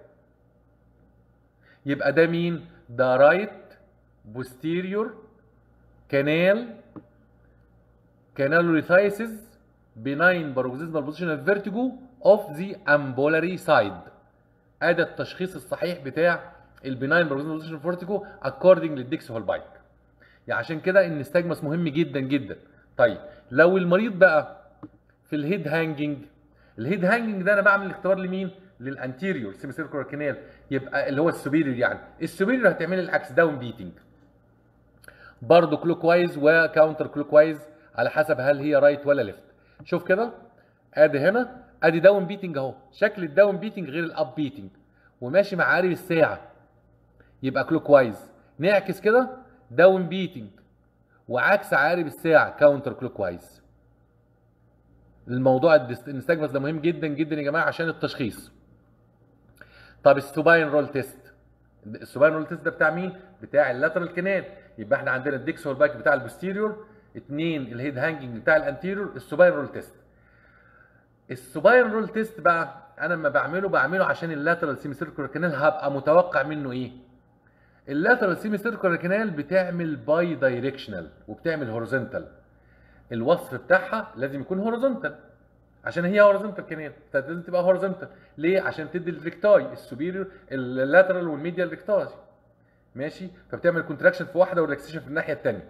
يبقى ده مين ده رايت بوستيريور كانال كانالوريثايسز بناين باروكسيزمال بوزيشنال فيرتيجو اوف ذا امبولاري سايد ادي التشخيص الصحيح بتاع البناين باروكسيزمال بوزيشنال فيرتيجو اكوردنج للديكس هول بايك يعني عشان كده النستاجمس مهم جدا جدا طيب لو المريض بقى في الهيد هانجنج الهيد هانجنج ده انا بعمل الاختبار لمين للانتيريور سيمي سيركولار كانال يبقى اللي هو السوبيريور يعني السوبيريور هتعمل العكس داون بيتنج برضه كلوك وايز وكاونتر كلوك وايز على حسب هل هي رايت ولا ليفت شوف كده ادي هنا ادي داون بيتنج اهو شكل الداون بيتنج غير الاب بيتنج وماشي مع عقارب الساعه يبقى كلوك وايز نعكس كده داون بيتنج وعكس عقارب الساعه كاونتر كلوك وايز الموضوع النستاجمس ده مهم جدا جدا يا جماعه عشان التشخيص طب السوباين رول تيست السوباين رول تيست ده بتاع مين بتاع اللاترال كانال يبقى احنا عندنا الديكس هول باك بتاع البوستيريور اثنين الهيد هانجنج بتاع الانتيريور السوباين رول تيست السوباين رول تيست بقى انا لما بعمله بعمله عشان اللاترال سيمي سيركولار كانال هبقى متوقع منه ايه اللاترال سيمي سيركولار كانال بتعمل باي دايركشنال وبتعمل هوريزونتال الوصف بتاعها لازم يكون هوريزونتال عشان هي هوريزونتال كانال لازم تبقى هوريزونتال ليه عشان تدي الريكتاي السوبيريور اللاترال والميديال ريكتاي ماشي فبتعمل كونتراكشن في واحده وريلاكسيشن في الناحيه الثانيه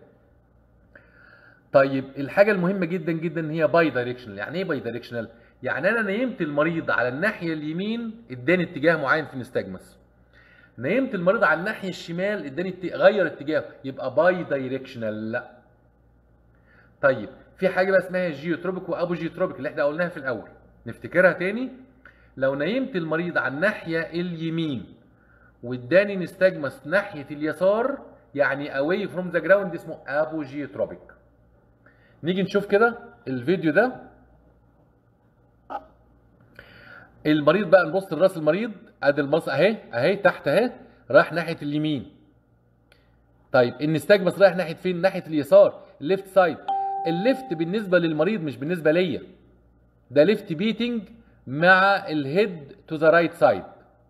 طيب الحاجه المهمه جدا جدا ان هي باي دايركشنال يعني ايه باي دايركشنال يعني انا نيمت المريض على الناحيه اليمين اداني اتجاه معين في النستاجمس نيمت المريض على الناحيه الشمال اداني ات... غير اتجاهه يبقى باي دايركشنال لا طيب في حاجه بقى اسمها جيوتروبيك وابو جيوتروبيك اللي احنا قلناها في الاول نفتكرها تاني لو نيمت المريض على الناحيه اليمين واداني نستجمس ناحيه اليسار يعني اواي فروم ذا جراوند اسمه ابو جيوتروبيك نيجي نشوف كده الفيديو ده المريض بقى نبص لراس المريض ادي المص اهي اهي تحت اهي رايح ناحيه اليمين طيب النستجمس رايح ناحيه فين ناحيه اليسار الليفت سايد الليفت بالنسبه للمريض مش بالنسبه ليا ده ليفت بيتنج مع الهيد تو ذا رايت سايد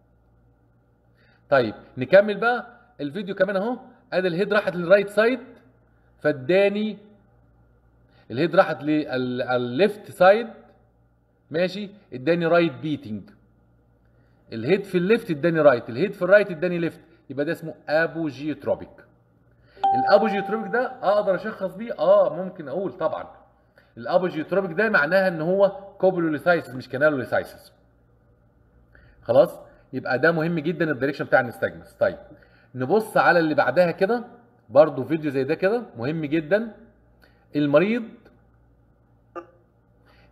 طيب نكمل بقى الفيديو كمان اهو ادي الهيد راحت للرايت سايد فاداني الهيد راحت للليفت سايد ماشي اداني رايت بيتنج الهيد في الليفت اداني رايت الهيد في الرايت اداني ليفت يبقى ده اسمه ابوجيوتروبيك الابوجيوتروبيك ده اقدر اشخص بيه اه ممكن اقول طبعا الابوجيوتروبيك ده معناها ان هو كوبولوليسايسس مش كانالوليسايسس خلاص يبقى ده مهم جدا الدايركشن بتاع النستجمس طيب نبص على اللي بعدها كده برضو فيديو زي ده كده مهم جدا المريض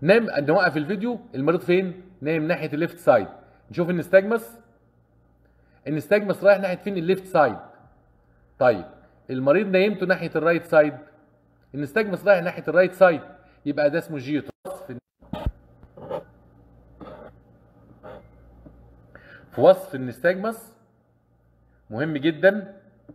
نام نوقف الفيديو المريض فين نايم ناحيه الليفت سايد نشوف النستجمس النستجمس رايح ناحيه فين الليفت سايد طيب المريض نايمته ناحيه الرايت سايد النستجمس رايح ناحيه الرايت سايد يبقى ده اسمه جيوتوس في في وصف النستجمس مهم جدا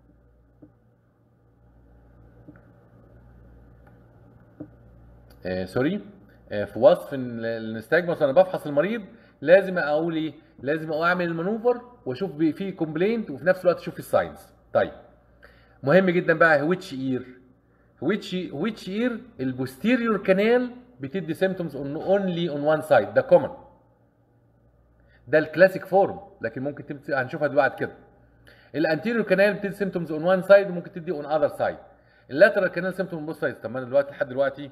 آه سوري آه في وصف ال- النستجمس وانا بفحص المريض لازم اقول ايه لازم اعمل المانوفر واشوف بي- في كومبلينت وفي نفس الوقت اشوف الساينز طيب مهم جدا بقى ويتش اير ويتش ويتش اير البوستيريور كانال بتدي سيمتومز اونلي اون وان سايد ده كومن ده الكلاسيك فورم لكن ممكن تبت... هنشوفها دلوقتي بعد كده الانتيريور كانال بتدي سيمتومز اون وان سايد وممكن تدي اون اذر سايد اللاترال كانال سيمتوم اون بوث سايدز طب ما انا دلوقتي لحد دلوقتي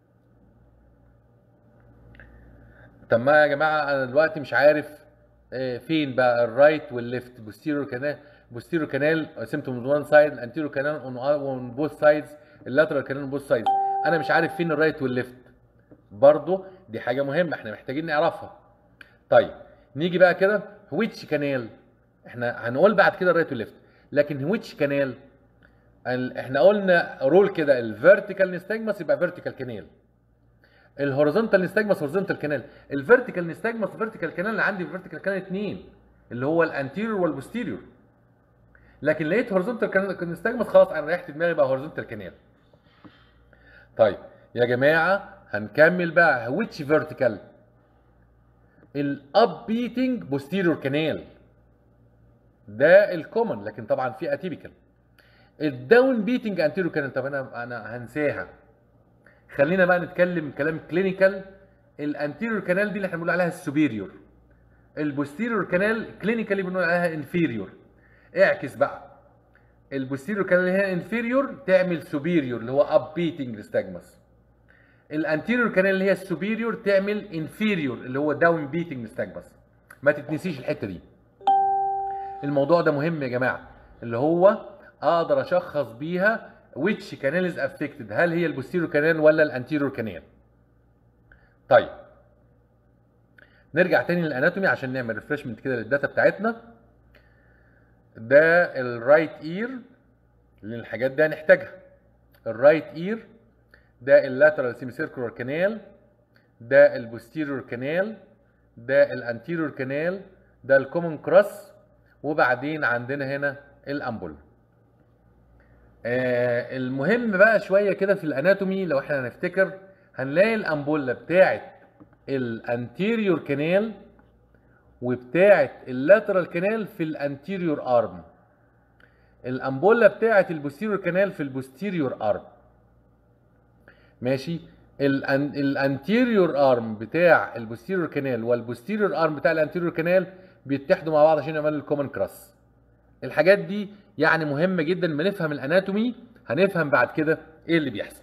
طب ما يا جماعه انا دلوقتي مش عارف آه، فين بقى الرايت والليفت بوستيريور كانال بوستيريور كانال سيمتوم اون وان سايد الانتيريور كانال اون بوث سايدز اللاترال كانال اون بوث سايدز انا مش عارف فين الرايت والليفت برضه دي حاجه مهمه احنا محتاجين نعرفها طيب نيجي بقى كده ويتش كانال احنا هنقول بعد كده الرايت والليفت لكن ويتش كانال احنا قلنا رول كده الفيرتيكال نستجمس يبقى فيرتيكال كانال الهوريزونتال نستجمس هوريزونتال كانال الفيرتيكال نستجمس فيرتيكال كانال اللي عندي فيرتيكال كانال اتنين اللي هو الانتيريور والبوستيريور لكن لقيت هوريزونتال نستجمس خلاص انا ريحت دماغي بقى هوريزونتال كانال طيب يا جماعه هنكمل بقى ويتش فيرتيكال الاب بيتنج بوستيريور كانال ده الكومن لكن طبعا في اتيبيكال الداون بيتنج انتيريور كانال طب انا انا هنساها خلينا بقى نتكلم كلام كلينيكال الانتيريور كانال دي اللي احنا بنقول عليها السوبيريور البوستيريور كانال كلينيكالي بنقول عليها انفيريور اعكس بقى البوستيريور كانال اللي هي انفيريور تعمل سوبيريور اللي هو اب بيتنج نستجمس الانتيريور كانال اللي هي السوبيريور تعمل انفيريور اللي هو داون بيتنج نستجمس ما تتنسيش الحته دي الموضوع ده مهم يا جماعه اللي هو اقدر اشخص بيها which canal is affected هل هي البوستيريور كانال ولا الانتيريور كانال طيب نرجع تاني للاناتومي عشان نعمل ريفرشمنت كده للداتا بتاعتنا ده الرايت اير لان الحاجات دي هنحتاجها الرايت اير ده اللاترال سيمي سيركولار كانال ده البوستيريور كانال ده الانتيريور كانال ده الكومن كراس وبعدين عندنا هنا الامبول آه المهم بقى شويه كده في الاناتومي لو احنا هنفتكر هنلاقي الامبوله بتاعه الانتيريور كانال وبتاعه اللاترال كانال في الانتيريور ارم الامبوله بتاعه البوستيريور كانال في البوستيريور ارم ماشي الان- الانتيريور ارم بتاع البوستيريور كانال والبوستيريور ارم بتاع الانتيريور كانال بيتحدوا مع بعض عشان يعملوا الكومن كراس الحاجات دي يعني مهمه جدا ما نفهم الاناتومي هنفهم بعد كده ايه اللي بيحصل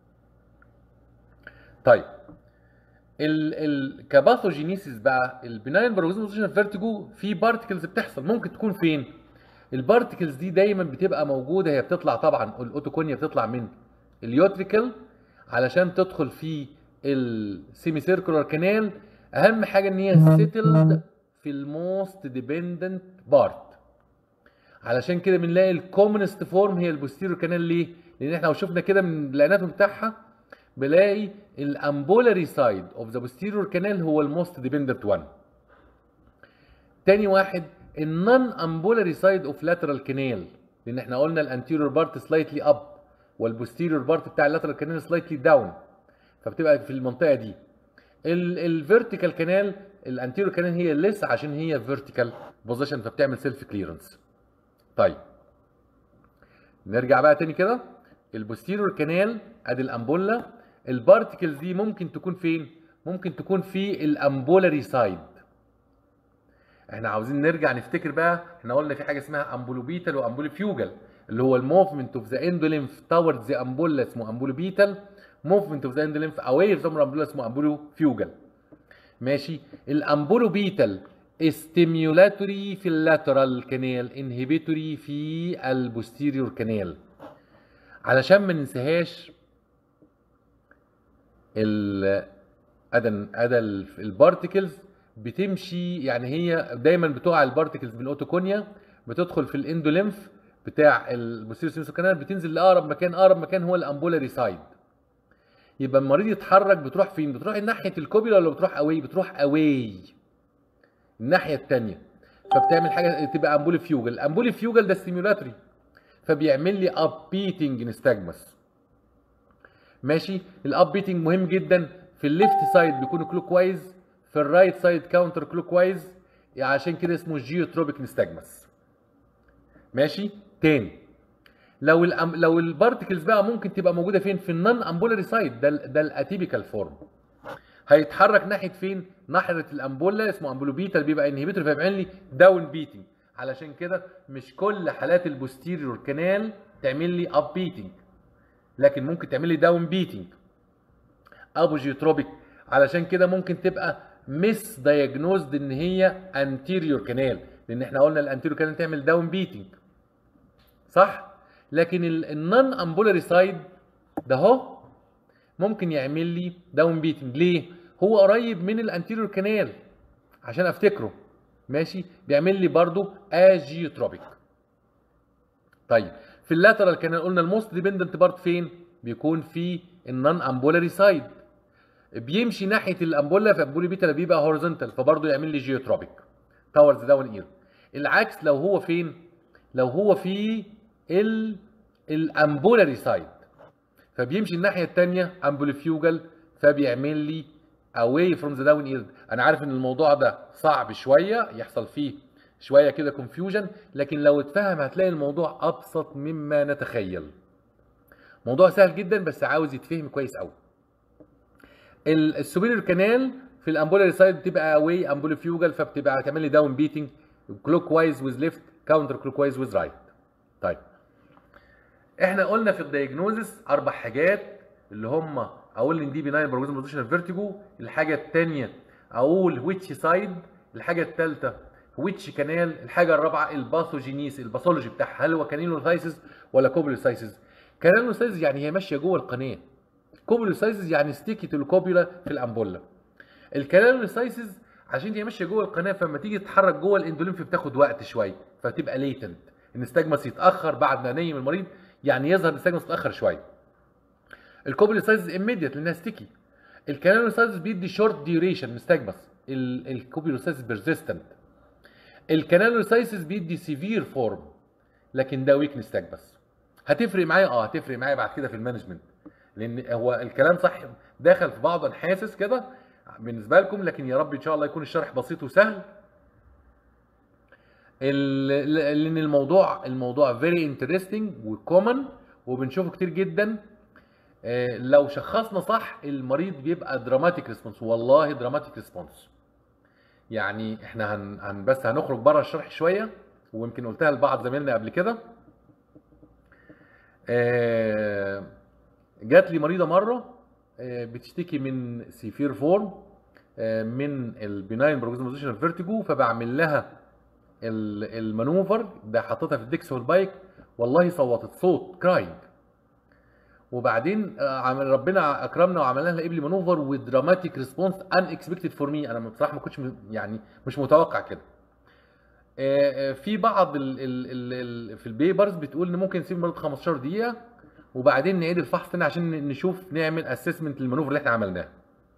طيب ال ال كباثوجينيسيس بقى البناين بروزيشن فيرتيجو في بارتكلز بتحصل ممكن تكون فين البارتكلز دي دايما بتبقى موجوده هي بتطلع طبعا الاوتوكونيا بتطلع من اليوتريكل علشان تدخل في السيمي سيركولار كانال اهم حاجه ان هي سيتلد في الموست ديبندنت بارت علشان كده بنلاقي الكومنست فورم هي البوستيريور كانال ليه؟ لان احنا لو شفنا كده من الاناتوم بتاعها بلاقي الامبولاري سايد اوف ذا بوستيريور كانال هو الموست ديبندنت وان. تاني واحد النون امبولاري سايد اوف لاترال كانال لان احنا قلنا الانتيريور بارت سلايتلي اب والبوستيريور بارت بتاع اللاترال كانال سلايتلي داون فبتبقى في المنطقه دي. الفيرتيكال كانال الانتيريور كانال هي لسه عشان هي فيرتيكال بوزيشن فبتعمل سيلف كليرنس. طيب نرجع بقى تاني كده البوستيريور كانال ادي الامبولا البارتكلز دي ممكن تكون فين ممكن تكون في الامبولاري سايد احنا عاوزين نرجع نفتكر بقى احنا قلنا في حاجه اسمها امبولوبيتال وامبولوفيوجل اللي هو الموفمنت اوف ذا اندوليمف تاورد ذا امبولا اسمه امبولوبيتال موفمنت اوف ذا اندوليمف اواي فروم امبولا اسمه امبولوفيوجل ماشي الامبولوبيتال ستيميولاتوري في اللاترال كانال انهبيتوري في البوستيريور كانال علشان ما ننساهاش ال ادى ادى البارتكلز بتمشي يعني هي دايما بتقع البارتكلز من الاوتوكونيا بتدخل في الاندوليمف بتاع البوستيريور سيمسو كانال بتنزل لاقرب مكان اقرب مكان هو الامبولاري سايد يبقى المريض يتحرك بتروح فين بتروح ناحيه الكوبيلا ولا بتروح اواي بتروح اواي الناحيه الثانيه فبتعمل حاجه تبقى امبولي فيوجل الامبولي فيوجل ده ستيمولاتري فبيعمل لي اب بيتنج نستجمس ماشي الاب بيتنج مهم جدا في الليفت سايد بيكون كلوك وايز في الرايت سايد كاونتر كلوك وايز عشان كده اسمه جيوتروبيك نستجمس ماشي تاني لو الأم... لو البارتكلز بقى ممكن تبقى موجوده فين في النون امبولاري سايد ده ال- ده الاتيبيكال فورم هيتحرك ناحيه فين ناحيه الامبولا اسمه امبولوبيتا اللي بيبقى انهبيتور فيعمل لي داون بيتنج علشان كده مش كل حالات البوستيريور كانال تعمل لي اب بيتنج لكن ممكن تعمل لي داون بيتنج ابوجيوتروبيك علشان كده ممكن تبقى مس دايجنوزد ان هي انتيريور كانال لان احنا قلنا الانتيريور كانال تعمل داون بيتنج صح لكن النون امبولاري سايد ده اهو ممكن يعمل لي داون بيتنج ليه هو قريب من الانتيريور كانال عشان افتكره ماشي بيعمل لي برضو اجيوتروبيك طيب في اللاترال كانال قلنا الموست ديبندنت بارت فين بيكون في النون امبولاري سايد بيمشي ناحيه الامبولا فامبولي بيتا بيبقى هوريزونتال فبرضه يعمل لي جيوتروبيك تاورز داون اير العكس لو هو فين لو هو في ال الامبولاري سايد فبيمشي الناحيه الثانيه امبوليفيوجل فبيعمل لي اواي فروم ذا داون اير انا عارف ان الموضوع ده صعب شويه يحصل فيه شويه كده كونفيوجن لكن لو اتفهم هتلاقي الموضوع ابسط مما نتخيل موضوع سهل جدا بس عاوز يتفهم كويس قوي السوبيريور كانال في الامبولاري سايد بتبقى اواي امبوليفيوجل فبتبقى هتعمل لي داون بيتنج كلوك وايز ويز ليفت كاونتر كلوك وايز ويز رايت طيب احنا قلنا في الدايجنوزس اربع حاجات اللي هم اقول ان دي بناين بروجوزم بوزيشن فيرتيجو الحاجه الثانيه اقول ويتش سايد الحاجه الثالثه ويتش كانال الحاجه الرابعه الباثوجينيس الباثولوجي بتاعها هل هو كانيلوسايسز ولا كوبيلوسايسز كانيلوسايسز يعني هي ماشيه جوه القناه كوبيلوسايسز يعني ستيكي الكوبيلا في الامبولا الكانيلوسايسز عشان هي ماشيه جوه القناه فلما تيجي تتحرك جوه الاندوليمف بتاخد وقت شويه فتبقى ليتنت النستجمس يتاخر بعد ما نيم المريض يعني يظهر النستجمس متاخر شويه الكوبيلوسايسز اميديت لانها ستيكي الكانيلوسايسز بيدي شورت ديوريشن نستجمس الكوبيلوسايسز بيرزيستنت الكانالوسايسز بيدي سيفير فورم لكن ده ويك نستجمس هتفرق معايا اه هتفرق معايا بعد كده في المانجمنت لان هو الكلام صح داخل في بعضه انا حاسس كده بالنسبه لكم لكن يا رب ان شاء الله يكون الشرح بسيط وسهل ال- لان الموضوع الموضوع فيري انترستنج وكومن وبنشوفه كتير جدا آه، لو شخصنا صح المريض بيبقى دراماتيك ريسبونس والله دراماتيك ريسبونس يعني احنا هن, هن بس هنخرج بره الشرح شويه ويمكن قلتها لبعض زمايلنا قبل كده آه، جات لي مريضه مره آه، بتشتكي من سيفير فورم آه، من البناين بروجرام بوزيشن فيرتيجو فبعمل لها ال- المانوفر ده حطيتها في الديكس والبايك والله صوتت صوت كراينج وبعدين آه، عمل ربنا اكرمنا وعملنا لها قبل مانوفر ودراماتيك ريسبونس ان اكسبكتد فور مي انا بصراحه ما كنتش م- يعني مش متوقع كده آه، آه، في بعض ال ال ال ال في البيبرز بتقول ان ممكن نسيب المريض 15 دقيقه وبعدين نعيد الفحص تاني عشان نشوف نعمل اسسمنت للمانوفر اللي احنا عملناه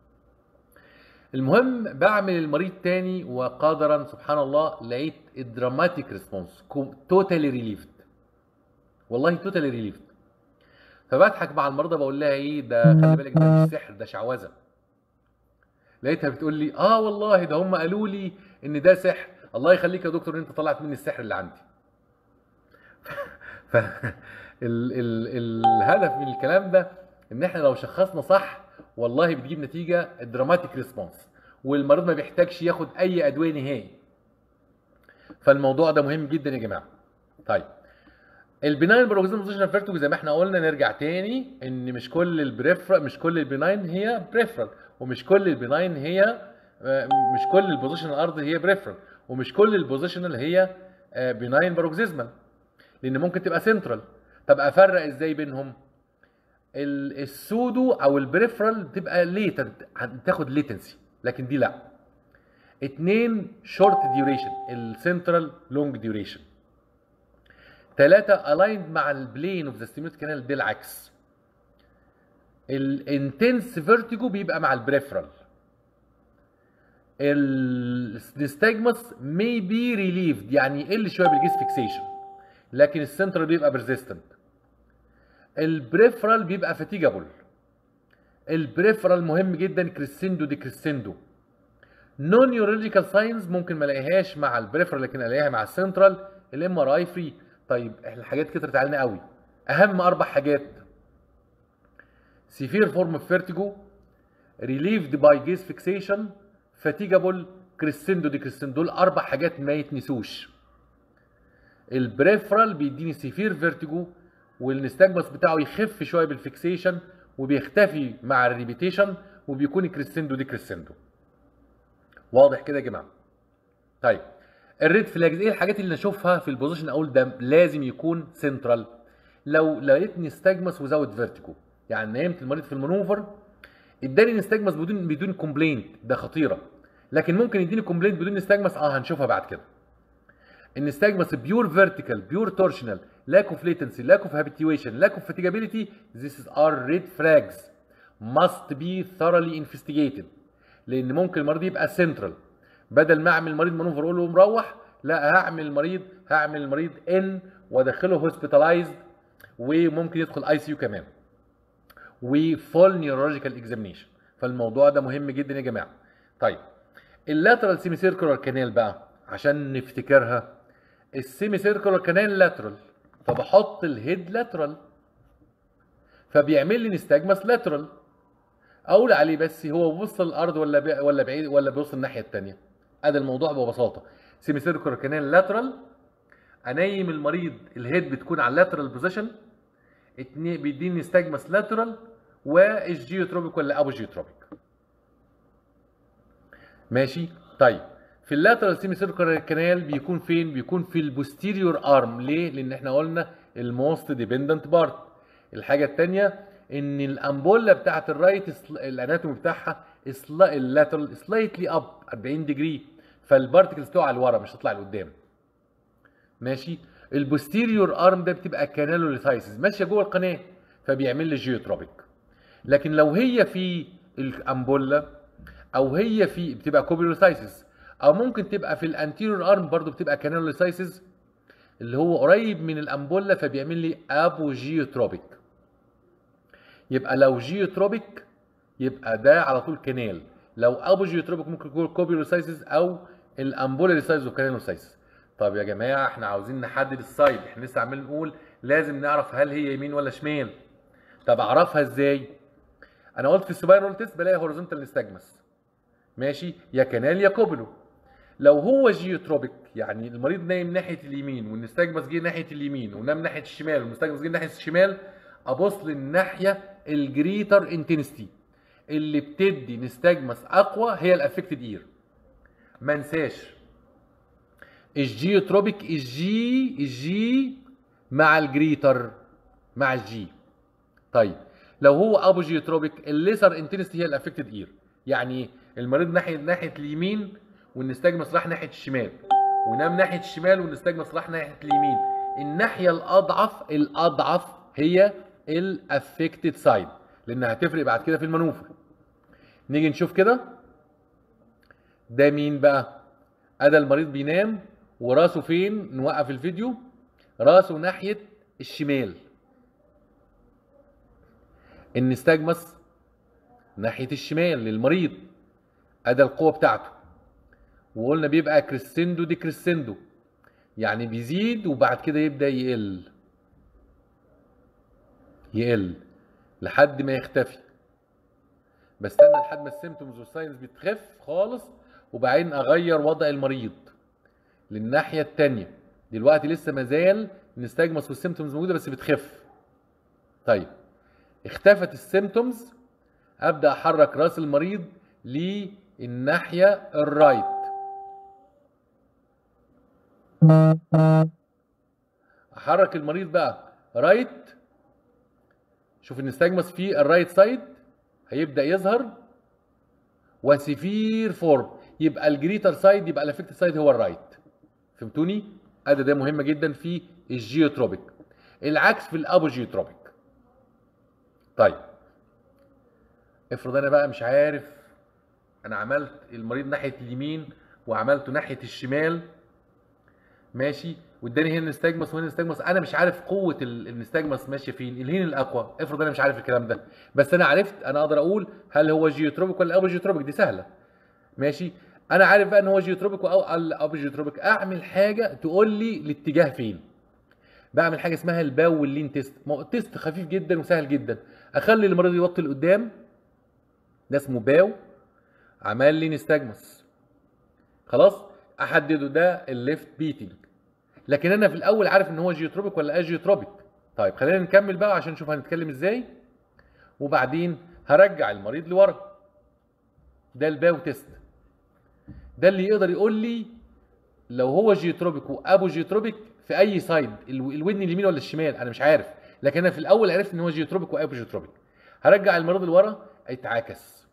المهم بعمل المريض تاني وقدرا سبحان الله لقيت الدراماتيك ريسبونس توتالي ريليفد والله توتالي ريليفد فبضحك مع المرضى بقول لها ايه ده خلي بالك ده مش سحر ده شعوذه لقيتها بتقول لي اه والله ده هم قالوا لي ان ده سحر الله يخليك يا دكتور ان انت طلعت مني السحر اللي عندي ف ال ال الهدف من الكلام ده ان احنا لو شخصنا صح والله بتجيب نتيجه دراماتيك ريسبونس والمريض ما بيحتاجش ياخد اي ادويه نهائي فالموضوع ده مهم جدا يا جماعه طيب البناين بروجزم بوزيشن فيرتوج زي ما احنا قلنا نرجع تاني ان مش كل البريفرال مش كل البناين هي بريفرال ومش كل البناين هي آه، مش كل البوزيشن الارض هي بريفرال ومش كل البوزيشنال هي بناين بروكسيزمال لان ممكن تبقى سنترال طب افرق ازاي بينهم ال- السودو او البريفرال بتبقى ليتنت هتاخد ليتنسي لكن دي لا اتنين شورت ديوريشن السنترال لونج ديوريشن ثلاثة الايند مع البلين اوف ذا ستيموليت كانال دي العكس الانتنس فيرتيجو بيبقى مع البريفرال النستاجمس may be relieved يعني يقل شويه بالجيس فيكسيشن لكن السنترال بيبقى بيرزيستنت البريفرال بيبقى فاتيجابل البريفرال مهم جدا كريسندو دي كريسندو نون نيورولوجيكال ساينز ممكن ما الاقيهاش مع البريفرال لكن الاقيها مع السنترال الام ار اي فري طيب احنا الحاجات كترت علينا قوي اهم اربع حاجات سيفير فورم اوف فيرتيجو ريليفد باي جيز فيكسيشن فاتيجابل كريسندو دي كريسندو دول اربع حاجات ما يتنسوش البريفرال بيديني سيفير فيرتيجو والنستاجمس بتاعه يخف شويه بالفيكسيشن وبيختفي مع الريبيتيشن وبيكون كريسندو دي كريسندو واضح كده يا جماعه طيب الريد فلاجز ايه الحاجات اللي نشوفها في البوزيشن اقول ده لازم يكون سنترال لو لقيت نستاجمس وزود فيرتيجو يعني نيمت المريض في المانوفر اداني نستاجمس بدون بدون كومبلينت ده خطيره لكن ممكن يديني كومبلينت بدون نستاجمس اه هنشوفها بعد كده النستاجمس بيور فيرتيكال بيور تورشنال lack of latency lack of habituation lack of fatigability this is are red flags must be thoroughly investigated لان ممكن المريض يبقى سنترال بدل ما اعمل المريض مانوفر اقول له مروح لا هعمل المريض هعمل المريض ان وادخله هوسبيتالايزد وممكن يدخل اي سي يو كمان وفول نيورولوجيكال اكزامينيشن فالموضوع ده مهم جدا يا جماعه طيب اللاترال سيمي سيركولار كانال بقى عشان نفتكرها السيمي سيركولار كانال لاترال فبحط الهيد لاترال فبيعمل لي نستاجمس لاترال اقول عليه بس هو بيبص للارض ولا بي ولا بعيد ولا بيبص الناحيه الثانيه ادي الموضوع ببساطه سيمي سيركولار كانال لاترال انيم المريض الهيد بتكون على اللاترال بوزيشن اتنين بيديني نستاجمس لاترال والجيوتروبيك ولا ابو جيوتروبيك ماشي طيب في اللاترال سيمي سيركولار كانال بيكون فين بيكون في البوستيريور ارم ليه لان احنا قلنا الموست ديبندنت بارت الحاجه الثانيه ان الامبولا بتاعت الرايت سل- الاناتومي بتاعها سلا- اللاترال سلايتلي اب 40 ديجري فالبارتكلز تقع لورا مش هتطلع لقدام ماشي البوستيريور ارم ده بتبقى كانالوليسايسز ماشيه جوه القناه فبيعمل لي جيوتروبيك لكن لو هي في الامبولا او هي في بتبقى كوبيولوسايسز او ممكن تبقى في الانتيريور ارم برضو بتبقى كانالوليسايسز اللي هو قريب من الامبولا فبيعمل لي ابوجيوتروبيك يبقى لو جيوتروبيك يبقى ده على طول كانال لو ابوجيوتروبيك ممكن يكون كوبيولوسايسز او الامبولاريسايز وكانالوسايسز طب يا جماعه احنا عاوزين نحدد السايد احنا لسه عمالين نقول لازم نعرف هل هي يمين ولا شمال طب اعرفها ازاي انا قلت في السوباينال تيست بلاقي هوريزونتال نستجمس ماشي يا كانال يا كوبلو لو هو جيوتروبيك يعني المريض نايم ناحيه اليمين والنستجمس جه ناحيه اليمين ونام ناحيه الشمال والنستجمس جه ناحيه الشمال ابص للناحيه الجريتر انتنستي اللي بتدي نستجمس اقوى هي الافكتد اير ما انساش الجيوتروبيك الجي الجي مع الجريتر مع الجي طيب لو هو ابو جيوتروبيك الليسر انتنستي هي الافكتد اير يعني المريض ناحيه ناحيه اليمين والنستجمس راح ناحيه الشمال ونام ناحيه الشمال والنستجمس راح ناحيه اليمين الناحيه الاضعف الاضعف هي الافكتد سايد لانها هتفرق بعد كده في المانوفر نيجي نشوف كده ده مين بقى ادى المريض بينام وراسه فين نوقف الفيديو راسه ناحيه الشمال النستجمس ناحيه الشمال للمريض ادى القوه بتاعته وقلنا بيبقى كريسندو دي كريسندو يعني بيزيد وبعد كده يبدا يقل يقل لحد ما يختفي بستنى لحد ما السيمتومز والساينز بتخف خالص وبعدين اغير وضع المريض للناحيه التانية دلوقتي لسه مازال نستجمس والسيمتومز موجوده بس بتخف طيب اختفت السيمتومز ابدا احرك راس المريض للناحيه الرايت احرك المريض بقى رايت شوف النستاجمس في الرايت سايد هيبدا يظهر وسيفير فورم يبقى الجريتر سايد يبقى الافكت سايد هو الرايت فهمتوني ادي ده مهمه جدا في الجيوتروبيك العكس في الابوجيوتروبيك طيب افرض انا بقى مش عارف انا عملت المريض ناحيه اليمين وعملته ناحيه الشمال ماشي واداني هنا نستجمس وهنا نستجمس انا مش عارف قوه ال- النستجمس ماشيه فين الهين الاقوى افرض انا مش عارف الكلام ده بس انا عرفت انا اقدر اقول هل هو جيوتروبيك ولا ابوجيوتروبيك دي سهله ماشي انا عارف بقى ان هو جيوتروبيك او ابوجيوتروبيك اعمل حاجه تقول لي الاتجاه فين بعمل حاجه اسمها الباو واللين تيست ما هو تيست خفيف جدا وسهل جدا اخلي المريض يوطي لقدام ده اسمه باو عمل لي نستجمس خلاص احدده ده الليفت بيتنج لكن انا في الاول عارف ان هو جيوتروبيك ولا اجيوتروبيك طيب خلينا نكمل بقى عشان نشوف هنتكلم ازاي وبعدين هرجع المريض لورا ده الباو تيست ده اللي يقدر يقول لي لو هو جيوتروبيك وابو جيوتروبيك في اي سايد الو- الودن اليمين ولا الشمال انا مش عارف لكن انا في الاول عرفت ان هو جيوتروبيك وابو جيوتروبيك هرجع المريض لورا يتعاكس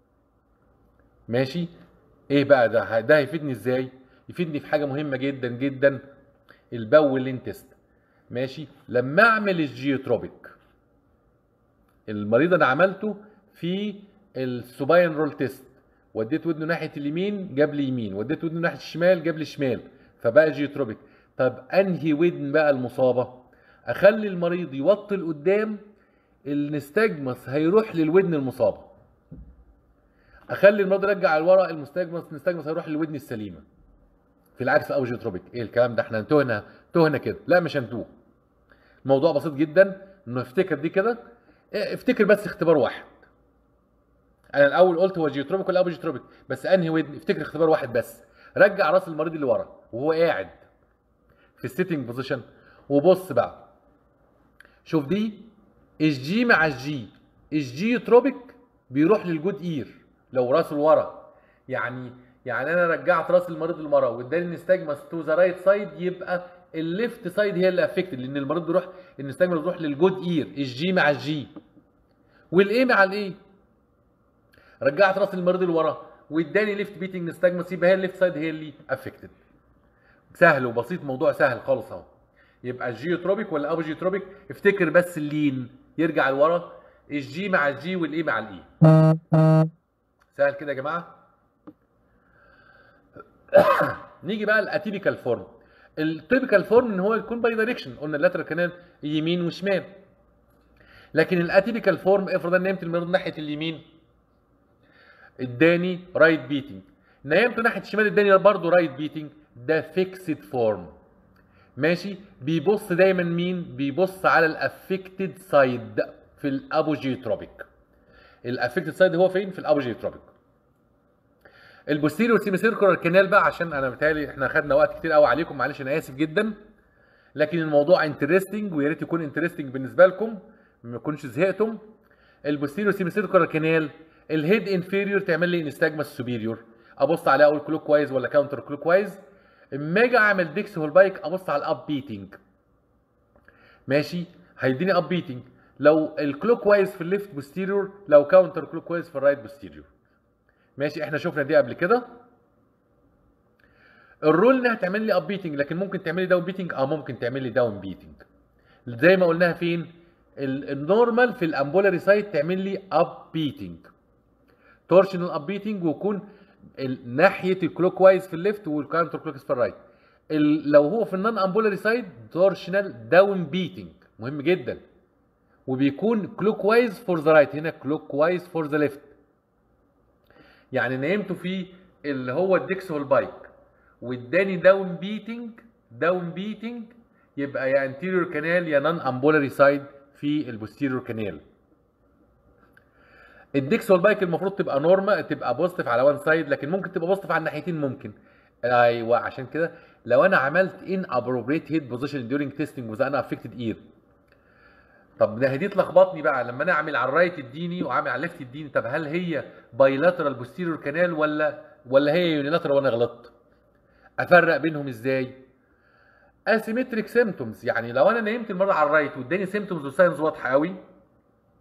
ماشي ايه بقى ده ده هيفيدني ازاي يفيدني في حاجه مهمه جدا جدا الباول تيست ماشي لما اعمل الجيوتروبيك المريض انا عملته في السوباين رول تيست وديت ودنه ناحيه اليمين جاب لي يمين وديت ودنه ناحيه الشمال جاب لي شمال فبقى جيوتروبيك طب انهي ودن بقى المصابه اخلي المريض يوطي لقدام النستجمس هيروح للودن المصابه اخلي المريض يرجع لورا المستجمس النستجمس هيروح للودن السليمه في العكس او جيوتروبيك ايه الكلام ده احنا تهنا تهنا كده لا مش هنتوه الموضوع بسيط جدا انه افتكر دي كده إيه، افتكر بس اختبار واحد انا الاول قلت هو جيوتروبيك ولا ابو جيوتروبيك بس انهي ودن افتكر اختبار واحد بس رجع راس المريض اللي ورا وهو قاعد في السيتنج بوزيشن وبص بقى شوف دي الجي مع الجي الجيوتروبيك بيروح للجود اير لو راسه لورا يعني يعني انا رجعت راس المريض لورا واداني النستجمس تو ذا رايت سايد يبقى الليفت سايد هي اللي افكتد لان المريض بيروح النستجمس بيروح للجود اير الجي مع الجي والايه مع الايه رجعت راس المريض لورا واداني ليفت بيتنج نستجمس يبقى هي الليفت سايد هي اللي افكتد سهل وبسيط موضوع سهل خالص اهو يبقى الجيوتروبيك ولا ابو جيوتروبيك افتكر بس اللين يرجع لورا الجي مع الجي والاي مع الاي سهل كده يا جماعه نيجي بقى الاتيبيكال فورم التيبيكال فورم ان هو يكون باي دايركشن قلنا اللاترال كانال يمين وشمال لكن الاتيبيكال فورم افرض انا نمت المريض ناحيه اليمين اداني رايت بيتنج نيمته ناحيه الشمال اداني برضه رايت بيتنج ده فيكسد فورم ماشي بيبص دايما مين بيبص على الافكتد سايد في الابوجيوتروبيك الافكتد سايد هو فين في الابوجيوتروبيك البوستيريور سيمي سيركولار كانال بقى عشان انا بتهيألي احنا خدنا وقت كتير قوي عليكم معلش انا اسف جدا لكن الموضوع انترستنج ويا ريت يكون انترستنج بالنسبه لكم ما يكونش زهقتم البوستيريور سيمي سيركولار كانال الهيد انفيريور تعمل لي انستاجماس سوبيريور ابص عليها اقول كلوك وايز ولا كاونتر كلوك وايز اما اجي اعمل ديكس هول بايك ابص على الاب بيتنج ماشي هيديني اب بيتنج لو الكلوك وايز في الليفت بوستيريور لو كاونتر كلوك وايز في الرايت بوستيريور ماشي احنا شفنا دي قبل كده الرول انها تعمل لي اب بيتنج لكن ممكن تعمل لي داون بيتنج اه ممكن تعمل لي داون بيتنج زي ما قلناها فين ال- النورمال في الامبولاري سايت تعمل لي اب بيتنج تورشنال اب بيتنج ويكون ال- ناحيه الكلوك وايز في الليفت والكاونتر كلوك في الرايت ال- لو هو في النون امبولاري سايد تورشنال داون بيتنج مهم جدا وبيكون كلوك وايز فور ذا رايت هنا كلوك وايز فور ذا ليفت يعني نيمته في اللي هو الديكس والبايك واداني داون بيتنج داون بيتنج يبقى يا انتيريور كانال يا نون امبولاري سايد في البوستيريور كانال الديكس والبايك المفروض تبقى نورما تبقى بوزيتيف على وان سايد لكن ممكن تبقى بوزيتيف على الناحيتين ممكن ايوه عشان كده لو انا عملت ان ابروبريت هيد بوزيشن ديورنج تيستنج وذ انا افكتد اير طب ده دي تلخبطني بقى لما انا اعمل على الرايت اديني واعمل على الليفت اديني طب هل هي بايلاترال بوستيريور كانال ولا ولا هي يونيلاترال وانا غلطت افرق بينهم ازاي اسيمتريك سيمتومز يعني لو انا نيمت المره على الرايت واداني سيمتومز وساينز واضحه قوي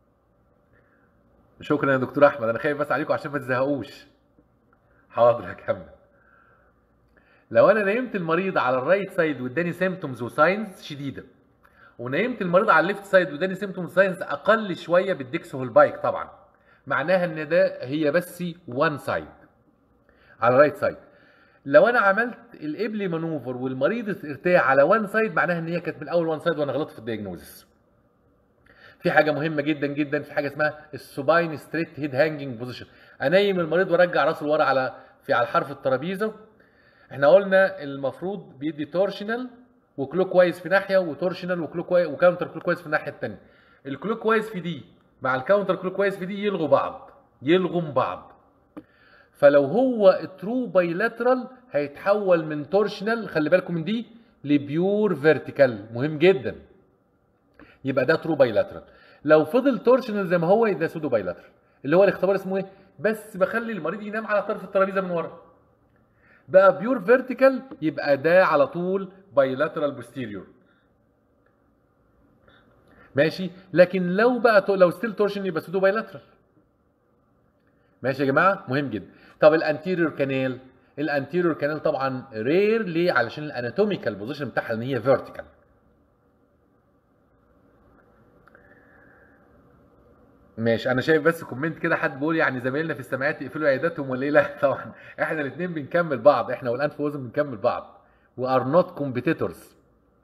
شكرا يا دكتور احمد انا خايف بس عليكم عشان ما تزهقوش حاضر هكمل لو انا نيمت المريض على الرايت سايد واداني سيمتومز وساينز شديده ونيمت المريض على الليفت سايد واداني سيمتومز وساينز اقل شويه بالديكسو بايك طبعا معناها ان ده هي بس وان سايد على الرايت سايد لو انا عملت الابلي مانوفر والمريض ارتاح على وان سايد معناها ان هي كانت من الاول وان سايد وانا غلطت في الدياجنوزس في حاجه مهمه جدا جدا في حاجه اسمها السوباين ستريت هيد هانجنج بوزيشن انيم المريض وارجع راسه لورا على في على الحرف الترابيزه احنا قلنا المفروض بيدي تورشنال وكلوك وايز في ناحيه وتورشنال وكلوك وايز وكاونتر كلوك وايز في الناحيه الثانيه الكلوك وايز في دي مع الكاونتر كلوك وايز في دي يلغوا بعض يلغوا بعض فلو هو ترو بايلاترال هيتحول من تورشنال خلي بالكم من دي لبيور فيرتيكال مهم جدا يبقى ده ترو بايلاترال لو فضل تورشنال زي ما هو ده سودو بايلاترال اللي هو الاختبار اسمه ايه بس بخلي المريض ينام على طرف الترابيزه من ورا بقى بيور فيرتيكال يبقى ده على طول بايلاترال بوستيريور ماشي لكن لو بقى تو- لو ستيل تورشن يبقى سودو بايلاترال ماشي يا جماعه مهم جدا طب الانتيريور كانال الانتيريور كانال طبعا رير ليه علشان الاناتوميكال بوزيشن بتاعها ان هي فيرتيكال ماشي انا شايف بس كومنت كده حد بيقول يعني زمايلنا في السماعات يقفلوا عياداتهم ولا ايه لا طبعا احنا الاثنين بنكمل بعض احنا والانف واذن بنكمل بعض وار نوت كومبيتيتورز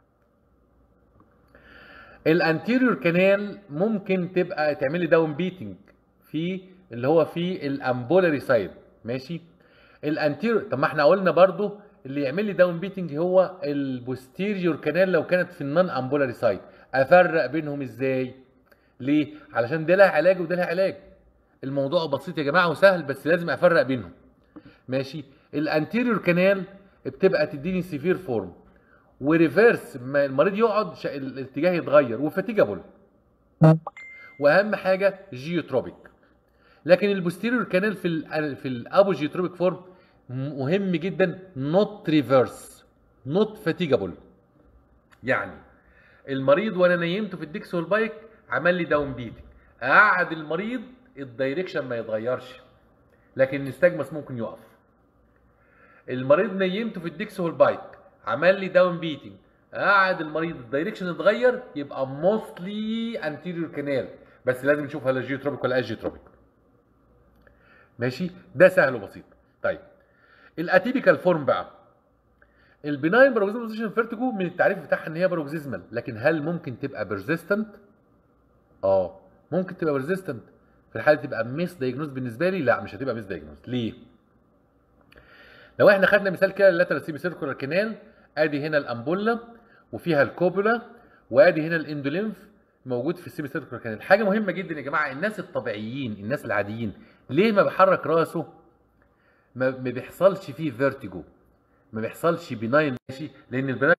الانتيريور كانال ممكن تبقى تعمل لي داون بيتنج في اللي هو في الامبولاري سايد ماشي الانتيريور طب ما احنا قلنا برضو اللي يعمل لي داون بيتنج هو البوستيريور كانال لو كانت في النون امبولاري سايد افرق بينهم ازاي ليه علشان ده لها علاج وده لها علاج الموضوع بسيط يا جماعه وسهل بس لازم افرق بينهم ماشي الانتيريور كانال بتبقى تديني سيفير فورم وريفيرس ما المريض يقعد ش- الاتجاه يتغير وفاتيجابل واهم حاجه جيوتروبيك لكن البوستيريور كانال في ال في الابو جيوتروبيك فورم مهم جدا نوت ريفيرس نوت فاتيجابل يعني المريض وانا نيمته في الديكسول بايك عمل لي داون بيتنج قعد المريض الدايركشن ما يتغيرش لكن النستجمس ممكن يقف المريض نيمته في الديكسول بايك عمل لي داون بيتنج قعد المريض الدايركشن اتغير يبقى موستلي انتيريور كانال بس لازم نشوف هل جيوتروبيك ولا اجيوتروبيك ماشي ده سهل وبسيط طيب الاتيبيكال فورم بقى البناين باروكسيزمال بوزيشن فيرتيجو من التعريف بتاعها ان هي باروكسيزمال لكن هل ممكن تبقى بيرزيستنت اه ممكن تبقى بيرزيستنت في الحاله تبقى ميس دايجنوز بالنسبه لي لا مش هتبقى ميس دايجنوز ليه لو احنا خدنا مثال كده اللاترال سيمي سيركولار كانال ادي هنا الامبولا وفيها الكوبولا وادي هنا الاندوليمف موجود في السيمي سيركولار كانال حاجه مهمه جدا يا جماعه الناس الطبيعيين الناس العاديين ليه ما بحرك راسه ما ما بيحصلش فيه فيرتيجو ما بيحصلش بناين ماشي لان البناين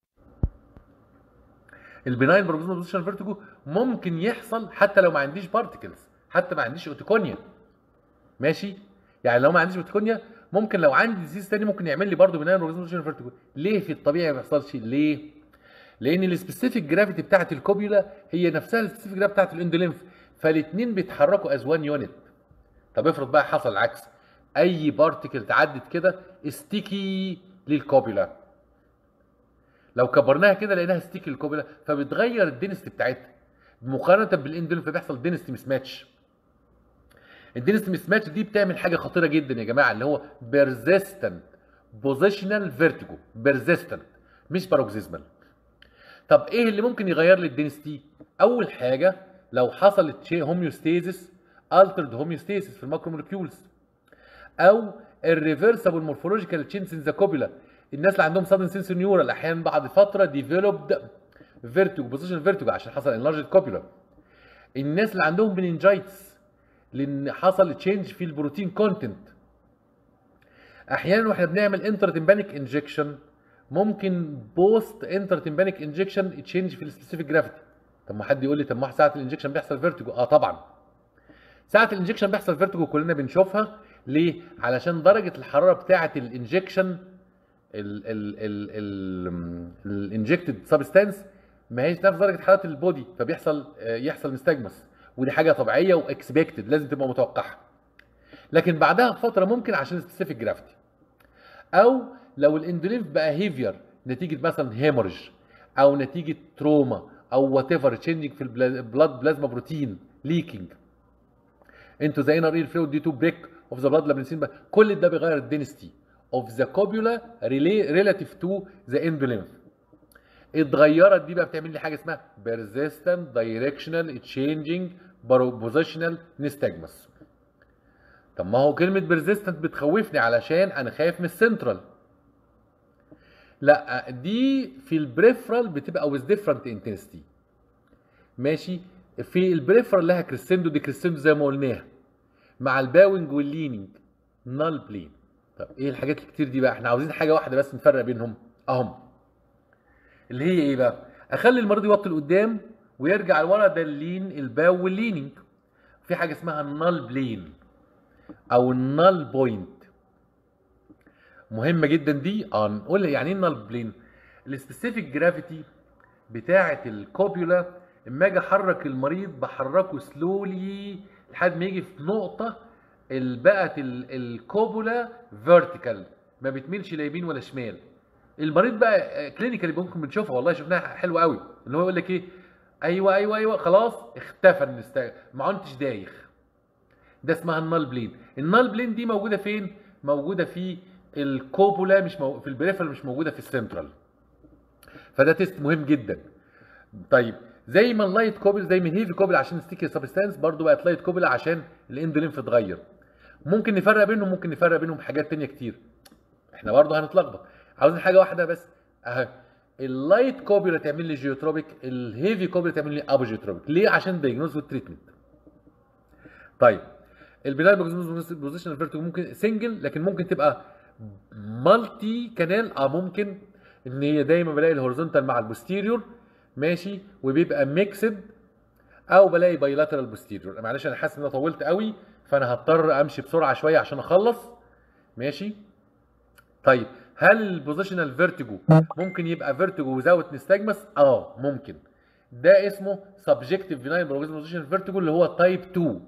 البناين بروكسيمال بوزيشن فيرتيجو ممكن يحصل حتى لو ما عنديش بارتكلز حتى ما عنديش اوتيكونيا ماشي يعني لو ما عنديش اوتيكونيا ممكن لو عندي ديزيز تاني ممكن يعمل لي برضه بناين بروكسيمال بوزيشن فيرتيجو ليه في الطبيعي ما بيحصلش ليه لان السبيسيفيك جرافيتي بتاعت الكوبيولا هي نفسها السبيسيفيك جرافيتي بتاعت الاندوليمف فالاثنين بيتحركوا از وان يونت طب افرض بقى حصل العكس اي بارتكل تعدت كده ستيكي للكوبيولا لو كبرناها كده لقيناها ستيكي للكوبيولا فبتغير الدينستي بتاعتها مقارنه بالاندولين فبيحصل دينستي مس ماتش الدينستي مس ماتش دي بتعمل حاجه خطيره جدا يا جماعه اللي هو بيرزيستنت بوزيشنال فيرتيجو بيرزيستنت مش باروكسيزمال طب ايه اللي ممكن يغير لي الدينستي اول حاجه لو حصلت شيء هوميوستيزيس altered homeostasis في الماكرو مولكيولز او الريفرسبل مورفولوجيكال تشينز ان ذا كوبيلا الناس اللي عندهم سادن سنسور نيورال احيانا بعد فتره ديفلوبد فيرتيجو بوزيشن فيرتيجو عشان حصل انلارج كوبيلا الناس اللي عندهم مننجايتس لان حصل تشينج في البروتين كونتنت احيانا واحنا بنعمل انتر تمبانيك انجكشن ممكن بوست انتر تمبانيك انجكشن تشينج في السبيسيفيك جرافيتي طب ما حد يقول لي طب ما ساعه الانجكشن بيحصل فيرتيجو اه طبعا ساعه الانجكشن بيحصل فيرتيجو كلنا بنشوفها ليه علشان درجه الحراره بتاعه الانجكشن الانجكتد سبستانس ما هيش نفس درجه حراره البودي فبيحصل آه، يحصل مستجمس ودي حاجه طبيعيه واكسبكتد لازم تبقى متوقعها لكن بعدها بفتره ممكن عشان سبيسيفيك جرافيتي او لو الاندولينف بقى هيفير نتيجه مثلا هيمورج او نتيجه تروما او وات ايفر تشينجينج في البلاد بلازما بروتين ليكينج انتو ذا انر اير فلويد دي تو بريك اوف ذا بلاد لابرينسين كل ده بيغير الدينستي اوف ذا كوبيولا ريلاتيف تو ذا اندولينف اتغيرت دي بقى بتعمل لي حاجه اسمها persistent directional changing positional nystagmus طب ما هو كلمه persistent بتخوفني علشان انا خايف من السنترال لا دي في البريفرال بتبقى with different intensity ماشي في البريفرال لها كريستندو دي كريستندو زي ما قلناها مع الباوينج والليننج نال بلين طب ايه الحاجات الكتير دي بقى احنا عاوزين حاجه واحده بس نفرق بينهم اهم اللي هي ايه بقى اخلي المريض يوطي لقدام ويرجع لورا ده اللين الباو والليننج في حاجه اسمها النال بلين او النال بوينت مهمه جدا دي اه نقول يعني ايه النال بلين السبيسيفيك جرافيتي بتاعه الكوبيولا اما اجي احرك المريض بحركه سلولي لحد ما يجي في نقطه بقت الكوبولا فيرتيكال ما بتميلش لا يمين ولا شمال المريض بقى كلينيكالي ممكن بنشوفها والله شفناها حلوه قوي ان هو يقول لك ايه ايوه ايوه ايوه خلاص اختفى النست ما عدتش دايخ ده اسمها النال بلين النال بلين دي موجوده فين موجوده في الكوبولا مش مو... في البريفرال مش موجوده في السنترال فده تيست مهم جدا طيب زي ما اللايت كوبل زي ما الهيفي كوبل عشان ستيكي سبستانس برضو بقت لايت كوبل عشان الاندولينف اتغير ممكن نفرق بينهم ممكن نفرق بينهم حاجات تانية كتير احنا برضو هنتلخبط عاوزين حاجه واحده بس اهي اللايت كوبيلا تعمل لي جيوتروبيك الهيفي كوبيلا تعمل لي ابو جيوتروبيك ليه عشان دايجنوز والتريتمنت طيب البناء بوزيشن فيرتيجو ممكن سنجل لكن ممكن تبقى مالتي كانال اه ممكن ان هي دايما بلاقي الهوريزونتال مع البوستيريور ماشي وبيبقى ميكسد او بلاقي بايلاترال بوستيريور معلش انا حاسس ان انا طولت قوي فانا هضطر امشي بسرعه شويه عشان اخلص ماشي طيب هل البوزيشنال فيرتيجو ممكن يبقى فيرتيجو وزاوت نستجمس اه ممكن ده اسمه سبجكتيف فينايل بوزيشنال فيرتيجو اللي هو تايب 2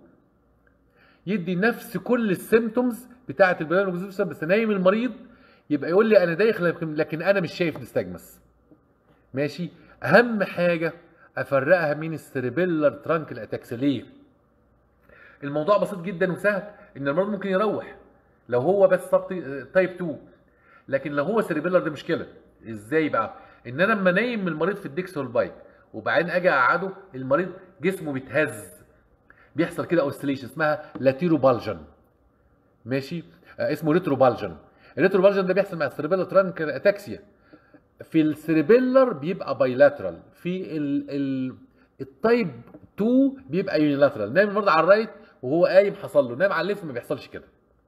يدي نفس كل السيمتومز بتاعه البلان بس نايم المريض يبقى يقول لي انا دايخ لكن انا مش شايف نستجمس ماشي اهم حاجه افرقها من السيربيلر ترانك الاتاكس ليه الموضوع بسيط جدا وسهل ان المريض ممكن يروح لو هو بس تايب 2 لكن لو هو سيربيلر دي مشكله ازاي بقى ان انا لما نايم المريض في الديكسول بايك وبعدين اجي اقعده المريض جسمه بيتهز بيحصل كده اوسيليشن اسمها لاتيرو بالجن ماشي آه اسمه ريترو بالجن الريترو بالجن ده بيحصل مع السيربيلر ترانك اتاكسيا في السيربيلر بيبقى بايلاترال في ال ال التايب 2 بيبقى يونيلاترال نايم المريض على الرايت وهو قايم حصل له نايم على الليفت ما بيحصلش كده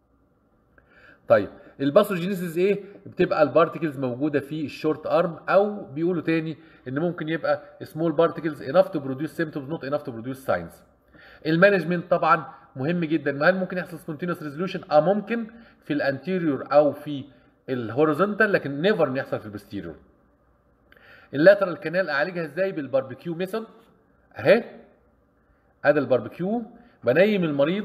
طيب الباثوجينيسيس ايه بتبقى البارتكلز موجوده في الشورت ارم او بيقولوا تاني ان ممكن يبقى سمول بارتكلز انف تو بروديوس سيمبتومز نوت انف تو بروديوس ساينز المانجمنت طبعا مهم جدا هل ممكن يحصل سبونتينوس ريزولوشن اه ممكن في الانتيريور او في الهوريزونتال لكن نيفر ان يحصل في البوستيريور اللاترال كانال اعالجها ازاي بالباربيكيو ميثود اهي ادي الباربيكيو بنيم المريض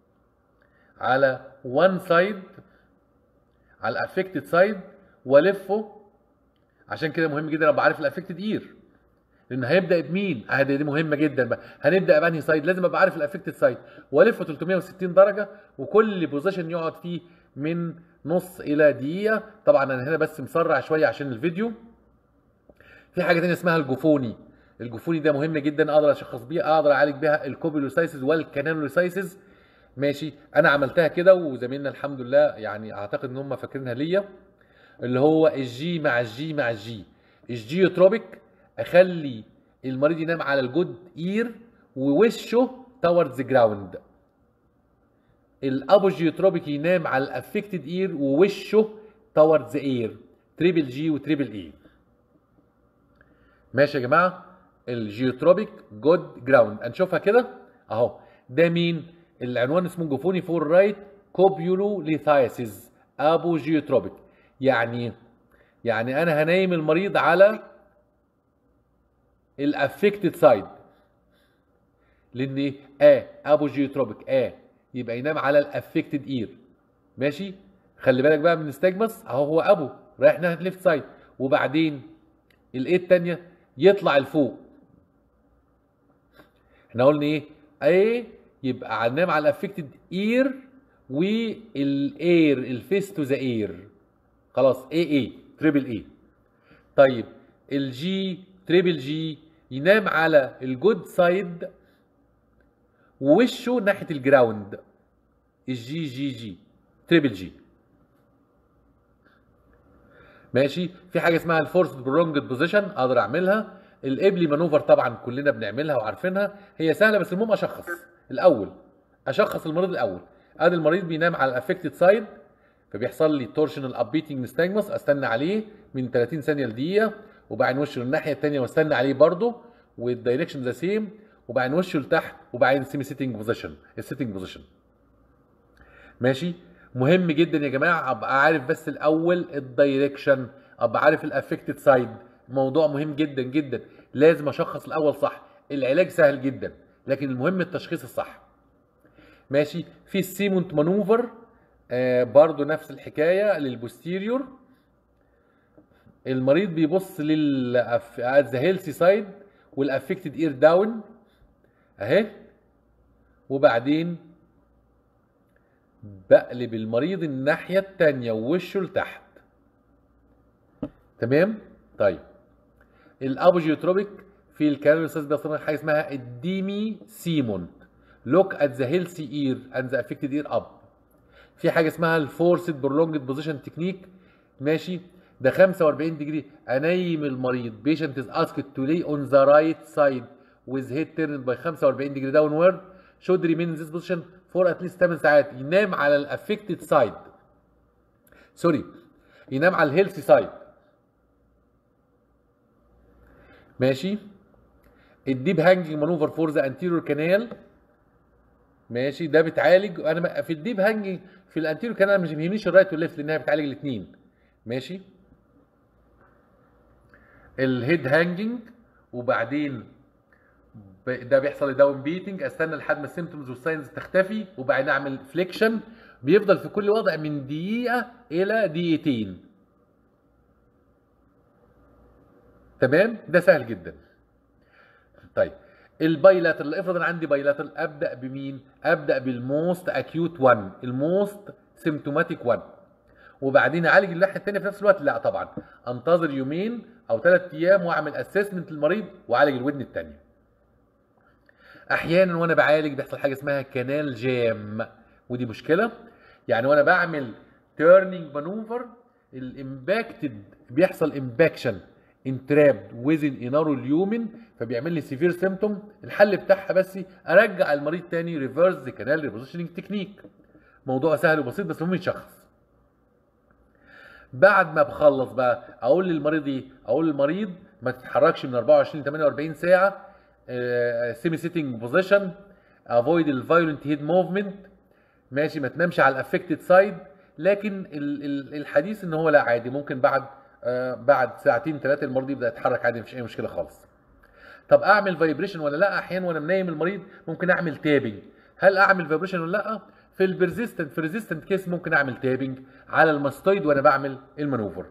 على وان سايد على الافكتد سايد والفه عشان كده مهم جدا ابقى عارف الافكتد اير لان هيبدا بمين؟ اه دي مهمه جدا بقى هنبدا بانهي سايد لازم ابقى عارف الافكتد سايد والفه 360 درجه وكل بوزيشن يقعد فيه من نص الى دقيقه طبعا انا هنا بس مسرع شويه عشان الفيديو في حاجه ثانيه اسمها الجفوني الجفوني ده مهم جدا اقدر اشخص بيه اقدر اعالج بيها الكوبيلوسايسز والكانالوسايسز ماشي انا عملتها كده وزميلنا الحمد لله يعني اعتقد ان هم فاكرينها ليا اللي هو الجي مع الجي مع الجي الجيوتروبيك اخلي المريض ينام على الجود اير ووشه توردز جراوند الابوجيوتروبيك ينام على الافكتد اير ووشه توردز اير تريبل جي وتريبل اي ماشي يا جماعه الجيوتروبيك جود جراوند هنشوفها كده اهو ده مين العنوان اسمه جوفوني فور رايت كوبيولو ليثايسيس ابو جيوتروبيك يعني يعني انا هنايم المريض على الافكتد سايد لان ايه اه ابوجيوتروبيك اه يبقى ينام على الافكتد اير ماشي خلي بالك بقى من ستاجمس اهو هو ابو رايح ناحيه ليفت سايد وبعدين الايه الثانيه يطلع لفوق احنا قلنا ايه ايه يبقى هننام على الافكتد اير والاير الفيس تو ذا اير خلاص اي اي تريبل اي طيب الجي تريبل جي ينام على الجود سايد ووشه ناحيه الجراوند الجي جي جي تريبل جي ماشي في حاجه اسمها الفورس برونجد بوزيشن اقدر اعملها الابلي مانوفر طبعا كلنا بنعملها وعارفينها هي سهله بس المهم اشخص الاول اشخص المريض الاول ادي المريض بينام على الافكتد سايد فبيحصل لي تورشنال اب بيتنج نستاجمس استنى عليه من 30 ثانيه لدقيقه وبعدين وشه للناحيه الثانيه واستنى عليه برده والدايركشن ذا سيم وبعدين وشه لتحت وبعدين سيمي سيتنج بوزيشن السيتنج بوزيشن ماشي مهم جدا يا جماعه ابقى عارف بس الاول الدايركشن ابقى عارف الافكتد سايد موضوع مهم جدا جدا لازم اشخص الاول صح العلاج سهل جدا لكن المهم التشخيص الصح ماشي في السيمونت مانوفر آه برضو نفس الحكايه للبوستيريور المريض بيبص لل ذا هيلثي سايد والافكتد اير داون اهي وبعدين بقلب المريض الناحيه الثانيه ووشه لتحت تمام طيب الابوجيوتروبيك في الكلام الاستاذ بيصنع حاجه اسمها الديمي سيمونت لوك ات ذا هيلثي اير اند ذا افكتد اير اب في حاجه اسمها الفورسد برولونجد بوزيشن تكنيك ماشي ده 45 ديجري انيم المريض بيشنت از اسكت تو لي اون ذا رايت سايد with head turned by 45 degree downward should remain in this position for at least 8 ساعات ينام على الافكتد سايد سوري ينام على الهيلثي سايد ماشي الديب هانجنج مانوفر فور ذا انتيريور كانال ماشي ده بتعالج انا في الديب هانجنج في الانتيريور كانال مش بيهمنيش الرايت والليفت لانها بتعالج الاثنين ماشي الهيد هانجنج وبعدين ده بيحصل داون بيتنج استنى لحد ما السيمتومز والساينز تختفي وبعدين اعمل فليكشن بيفضل في كل وضع من دقيقه الى دقيقتين تمام ده سهل جدا طيب البايلاترال افرض انا عندي بايلاترال ابدا بمين ابدا بالموست اكيوت 1 الموست سيمتوماتيك 1 وبعدين اعالج الناحيه الثانيه في نفس الوقت لا طبعا انتظر يومين او ثلاث ايام واعمل اسسمنت للمريض واعالج الودن الثانيه احيانا وانا بعالج بيحصل حاجه اسمها كانال جام ودي مشكله يعني وانا بعمل تيرنينج مانوفر الامباكتد بيحصل امباكشن انترابد ويزن انارو اليومن فبيعمل لي سيفير سيمتوم الحل بتاعها بس ارجع المريض تاني ريفرس ذا كانال ريبوزيشننج تكنيك موضوع سهل وبسيط بس المهم يتشخص بعد ما بخلص بقى اقول للمريض ايه اقول للمريض ما تتحركش من 24 ل 48 ساعه سيمي سيتنج بوزيشن افويد الفايولنت هيد موفمنت ماشي ما تنامش على الافكتد سايد لكن الحديث ان هو لا عادي ممكن بعد بعد ساعتين ثلاثه المريض يبدا يتحرك عادي مفيش اي مشكله خالص طب اعمل فايبريشن ولا لا احيانا وانا منيم المريض ممكن اعمل تابنج هل اعمل فايبريشن ولا لا في البرزيستنت في ريزيستنت كيس ممكن اعمل تابنج على الماستويد وانا بعمل المانوفر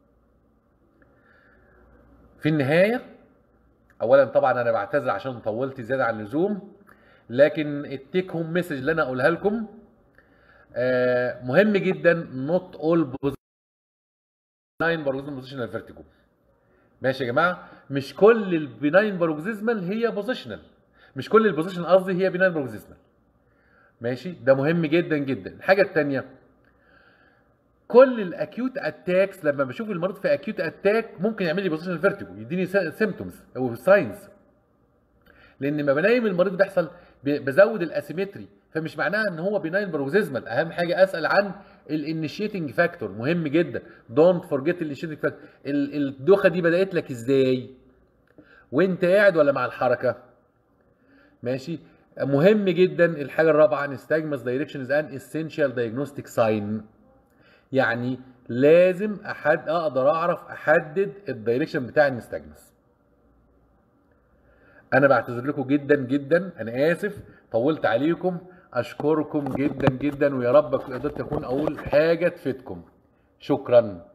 في النهايه اولا طبعا انا بعتذر عشان طولت زياده عن اللزوم لكن التيك هوم مسج اللي انا اقولها لكم آه مهم جدا نوت اول بناين باروكسيزمال بوزيشنال فيرتيجو ماشي يا جماعه مش كل البناين باروكسيزمال هي بوزيشنال مش كل البوزيشن قصدي هي بناين باروكسيزمال ماشي ده مهم جدا جدا الحاجه الثانيه كل الاكيوت اتاكس لما بشوف المريض في اكيوت اتاك ممكن يعمل لي بوزيشنال فيرتيجو يديني سيمتومز او ساينز لان لما بنايم المريض بيحصل بزود الاسيمتري فمش معناها ان هو بيناين بروكسيزمال اهم حاجه اسال عن الانيشيتنج فاكتور مهم جدا دونت فورجيت الانيشيتنج فاكتور الدوخه دي بدات لك ازاي وانت قاعد ولا مع الحركه ماشي مهم جدا الحاجه الرابعه نستجمس دايركشن از ان اسينشال دايجنوستيك ساين يعني لازم احد اقدر اعرف احدد الدايركشن بتاع النستجمس انا بعتذر لكم جدا جدا انا اسف طولت عليكم اشكركم جدا جدا ويا رب قدرت اكون اقول حاجه تفيدكم شكرا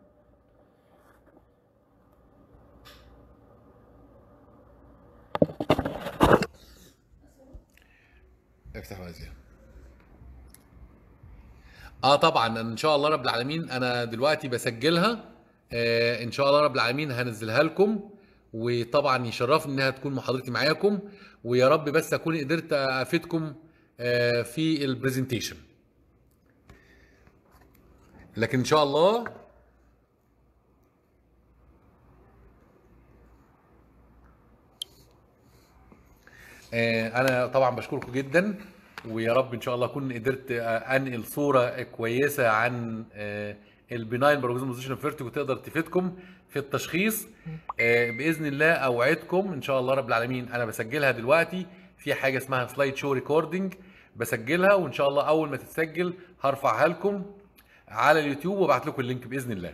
افتح وازيا اه طبعا ان شاء الله رب العالمين انا دلوقتي بسجلها آه ان شاء الله رب العالمين هنزلها لكم وطبعا يشرفني انها تكون محاضرتي معاكم ويا رب بس اكون قدرت افيدكم آه في البرزنتيشن لكن ان شاء الله آه، انا طبعا بشكركم جدا ويا رب ان شاء الله اكون قدرت آه، انقل صوره كويسه عن البناين بروجزم بوزيشن فيرتيجو تقدر تفيدكم في التشخيص آه، باذن الله اوعدكم ان شاء الله رب العالمين انا بسجلها دلوقتي في حاجه اسمها سلايد شو ريكوردنج بسجلها وان شاء الله اول ما تتسجل هرفعها لكم على اليوتيوب وابعت لكم اللينك باذن الله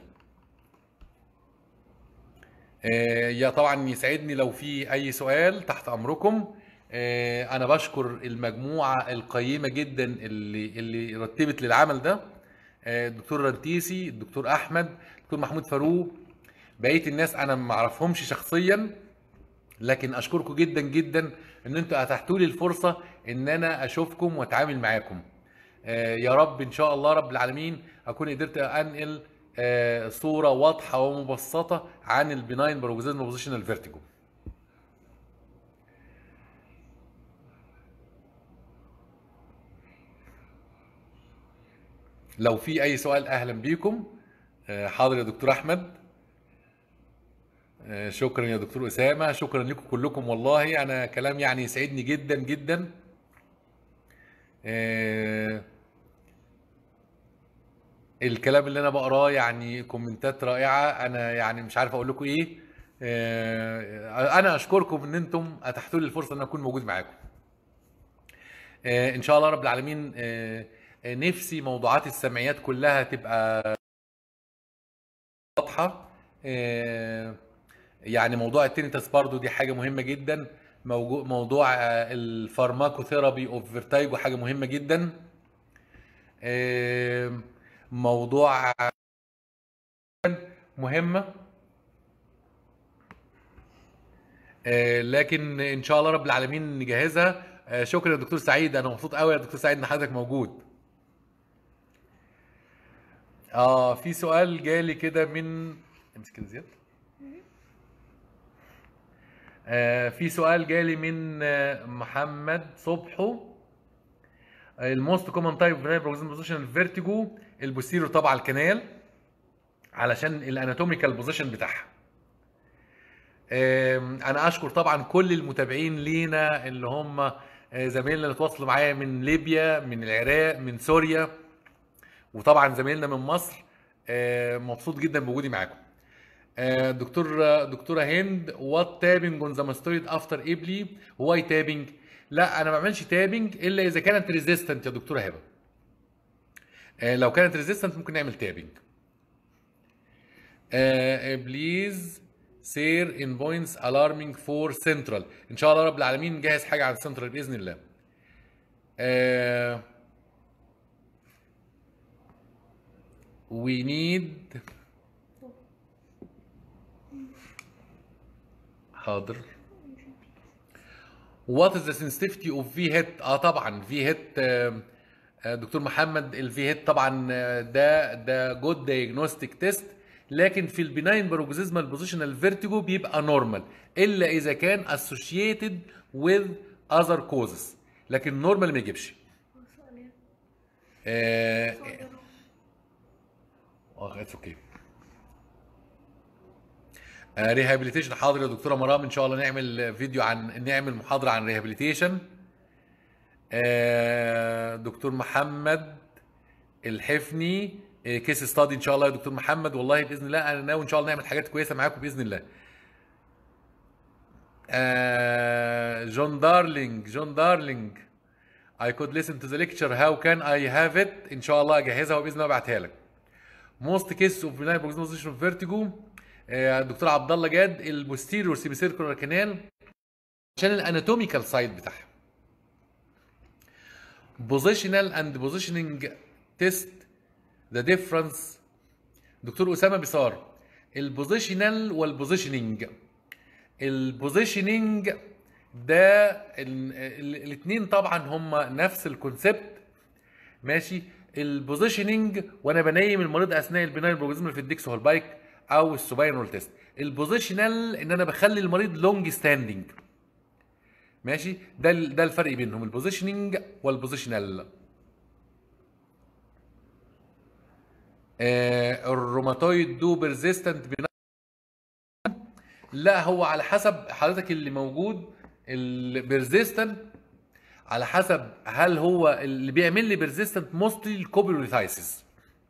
آه، يا طبعا يسعدني لو في اي سؤال تحت امركم آه، انا بشكر المجموعه القيمه جدا اللي اللي رتبت للعمل ده آه، الدكتور رنتيسي الدكتور احمد الدكتور محمود فاروق بقيه الناس انا ما اعرفهمش شخصيا لكن اشكركم جدا جدا ان انتوا اتحتوا لي الفرصه ان انا اشوفكم واتعامل معاكم آه، يا رب ان شاء الله رب العالمين اكون قدرت انقل آه، صوره واضحه ومبسطه عن البناين بروجزيزم بوزيشنال فيرتيجو لو في اي سؤال اهلا بيكم آه، حاضر يا دكتور احمد آه، شكرا يا دكتور اسامه شكرا لكم كلكم والله انا كلام يعني يسعدني جدا جدا آه، الكلام اللي انا بقراه يعني كومنتات رائعه انا يعني مش عارف اقول لكم ايه آه، انا اشكركم ان انتم اتحتوا لي الفرصه ان اكون موجود معاكم آه، ان شاء الله رب العالمين آه، آه، نفسي موضوعات السمعيات كلها تبقى واضحه آه، يعني موضوع التينيتاس برضو دي حاجه مهمه جدا موجو- موضوع آه، الفارماكوثيرابي اوف فيرتايجو حاجه مهمه جدا آه، موضوع مهمه آه، لكن ان شاء الله رب العالمين نجهزها آه، شكرا يا دكتور سعيد انا مبسوط قوي يا دكتور سعيد ان حضرتك موجود اه في سؤال جالي كده من امسك كده زياد آه في سؤال جالي من آه، محمد صبحو الموست كومن تايب بروجزم بوزيشن فيرتيجو البوستيريور طبعا الكنال علشان الاناتوميكال بوزيشن بتاعها آم، انا اشكر طبعا كل المتابعين لينا اللي هم آه، زمايلنا اللي تواصلوا معايا من ليبيا من العراق من سوريا وطبعا زمايلنا من مصر آه، مبسوط جدا بوجودي معاكم آه، دكتور دكتوره هند وات تابنج اون ذا ماستويد افتر ايبلي واي تابنج لا انا ما بعملش تابنج الا اذا كانت ريزيستنت يا دكتوره هبه آه، لو كانت ريزيستنت ممكن نعمل تابنج بليز سير ان بوينتس الارمينج فور سنترال ان شاء الله رب العالمين نجهز حاجه على السنترال باذن الله وي نيد حاضر وات از ذا sensitivity اوف في هيت اه طبعا في هيت دكتور محمد الفي هيت طبعا آه، ده ده جود دايجنوستيك تيست لكن في البناين بروجزيزمال بوزيشنال فيرتيجو بيبقى نورمال الا اذا كان اسوشيتد with اذر كوزز لكن نورمال ما يجيبش اه اه اتس اوكي ريهابيليتيشن حاضر يا دكتوره مرام ان شاء الله نعمل فيديو عن نعمل محاضره عن ريهابيليتيشن دكتور محمد الحفني كيس ستادي ان شاء الله يا دكتور محمد والله باذن الله انا ناوي ان شاء الله نعمل حاجات كويسه معاكم باذن الله آه، جون دارلينج جون دارلينج I could listen to the lecture how can I have it ان شاء الله اجهزها وباذن الله ابعتها لك most cases of benign proximal vertigo آه، الدكتور عبد الله جاد البوستيريور سيمي سيركولار كانال عشان الاناتوميكال سايد بتاعها positional and positioning test the difference دكتور اسامه بيصار البوزيشنال والبوزيشننج البوزيشننج ده الاثنين طبعا هم نفس الكونسبت ماشي البوزيشننج وانا بنيم المريض اثناء البناين بروجزم في الديكس هولبايك او السوباينول تيست البوزيشنال ان انا بخلي المريض لونج ستاندنج ماشي ده ال- ده الفرق بينهم البوزيشننج والبوزيشنال آه الروماتويد دو بيرزيستنت لا هو على حسب حضرتك اللي موجود البيرزيستنت على حسب هل هو اللي بيعمل لي بيرزيستنت موستلي الكوبيوليثايسيس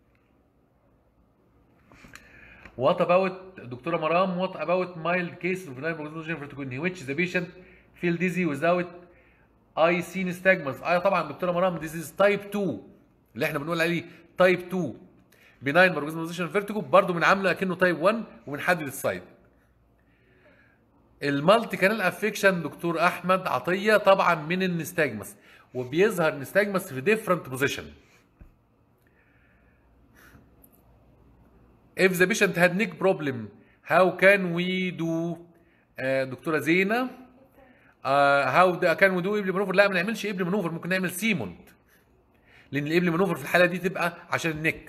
What about دكتورة مرام what about mild case of benign progressive vertigo in which the patient feel dizzy without eye seen nystagmus اه طبعا دكتورة مرام this is type 2 اللي احنا بنقول عليه type 2 benign progressive vertigo برضه بنعامله اكنه type 1 وبنحدد السايد المالتي كانال افكشن دكتور احمد عطيه طبعا من النستاجمس وبيظهر نستاجمس في ديفرنت بوزيشن if the patient had neck problem how can we do آه دكتوره زينه آه how the, can we do ابل منوفر لا ما نعملش ابل منوفر ممكن نعمل سيموند لان الابل منوفر في الحاله دي تبقى عشان النك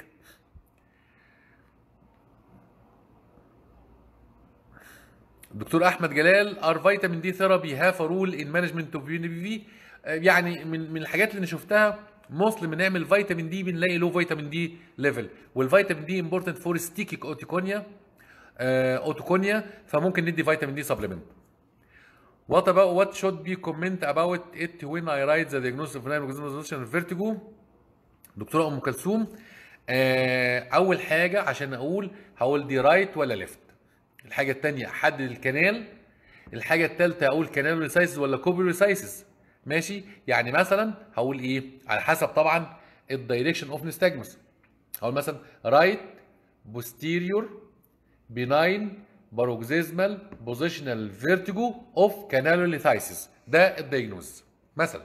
دكتور احمد جلال ار فيتامين دي ثيرابي هاف رول ان مانجمنت اوف بي في يعني من من الحاجات اللي انا شفتها موصل بنعمل فيتامين دي بنلاقي له فيتامين دي ليفل والفيتامين دي امبورتنت فور ستيكيك اوتيكونيا اوتوكونيا فممكن ندي فيتامين دي سبلمنت What about what should be comment about it when I write the diagnosis of Lyme vertigo دكتورة ام كلثوم آه، اول حاجة عشان اقول هقول دي رايت ولا ليفت الحاجة التانية احدد الكنال الحاجة التالتة اقول كانال ريسايسز ولا كوبي ريسايسز ماشي يعني مثلا هقول ايه على حسب طبعا الدايركشن اوف نستاجمس هقول مثلا رايت بوستيريور بيناين باروكسيزمال بوزيشنال فيرتيجو اوف كانالوليثايسيس ده الدايجنوز مثلا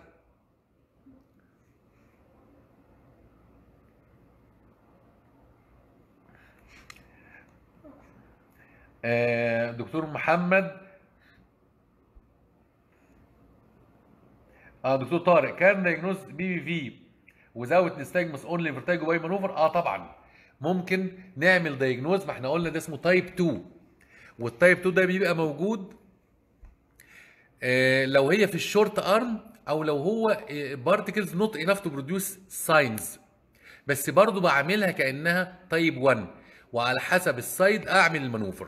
آه، دكتور محمد اه دكتور طارق كان دايجنوز بي بي في وزاوت نستاجمس اونلي فيرتاجو باي مانوفر اه طبعا ممكن نعمل دايجنوز ما احنا قلنا ده اسمه تايب 2 والتايب 2 ده بيبقى موجود آه لو هي في الشورت ارم او لو هو بارتكلز نوت انف تو بروديوس ساينز بس برضو بعملها كانها تايب 1 وعلى حسب السايد اعمل المانوفر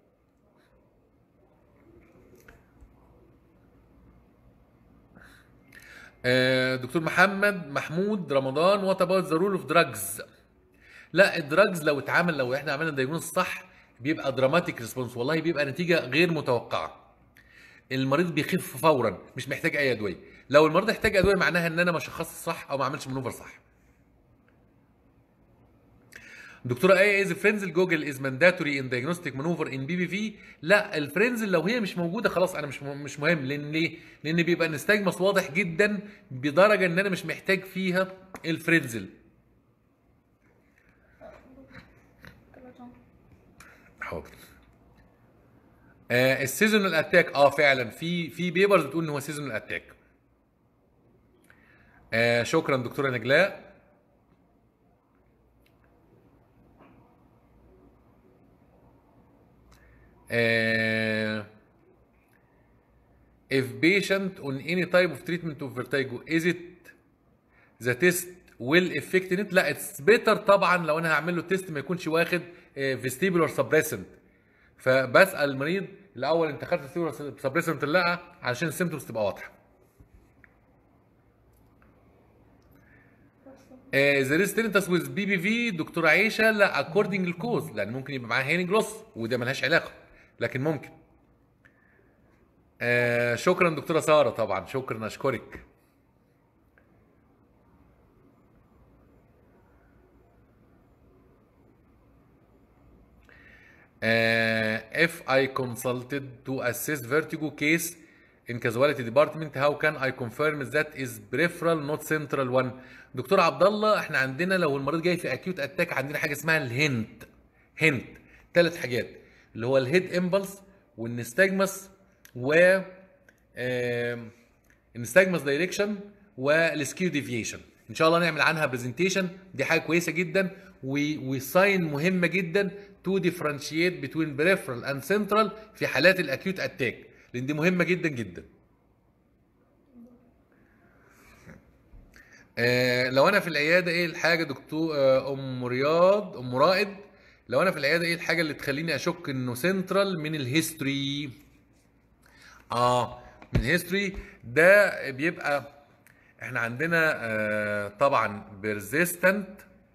آه، دكتور محمد محمود رمضان وات اباوت ذا رول اوف دراجز لا الدراجز لو اتعمل لو احنا عملنا دايجنوز صح بيبقى دراماتيك ريسبونس والله بيبقى نتيجه غير متوقعه المريض بيخف فورا مش محتاج اي ادويه لو المريض احتاج ادويه معناها ان انا ما شخصت صح او ما عملتش مانوفر صح دكتوره ايه از فرينزل جوجل از مانداتوري ان دايجنوستيك مانوفر ان بي بي في لا الفرينزل لو هي مش موجوده خلاص انا مش مهم مش مهم لان ليه؟ لان بيبقى نستجمس واضح جدا بدرجه ان انا مش محتاج فيها الفرينزل حاضر آه السيزونال اتاك اه فعلا في في بيبرز بتقول ان هو سيزونال اتاك آه شكرا دكتوره نجلاء آه if patient on any type of treatment of vertigo is it the test will affect it لا it's better طبعا لو انا هعمل له تيست ما يكونش واخد فيستيبولار سبريسنت فبسال المريض الاول انت خدت فيستيبولار سبريسنت ولا لا علشان السيمتومز تبقى واضحه ذا ريسترينتس ويز بي بي في دكتور عيشه لا اكوردنج الكوز لان ممكن يبقى معاه هيرنج لوس وده ملهاش علاقه لكن ممكن آه شكرا دكتوره ساره طبعا شكرا اشكرك Uh, if I consulted to assess vertigo case in casualty department how can I confirm that is peripheral not central one دكتور عبد الله احنا عندنا لو المريض جاي في acute attack عندنا حاجه اسمها الهنت هنت ثلاث حاجات اللي هو الهيد امبلس والنستجمس و النستجمس دايركشن والسكيو ديفيشن ان شاء الله نعمل عنها برزنتيشن دي حاجه كويسه جدا وساين مهمه جدا تو ديفرنشيت بتوين بريفرال اند سنترال في حالات الاكيوت اتاك لان دي مهمه جدا جدا آه لو انا في العياده ايه الحاجه دكتور آه ام رياض ام رائد لو انا في العياده ايه الحاجه اللي تخليني اشك انه سنترال من الهيستوري اه من الهيستوري ده بيبقى احنا عندنا آه طبعا بيرزيستنت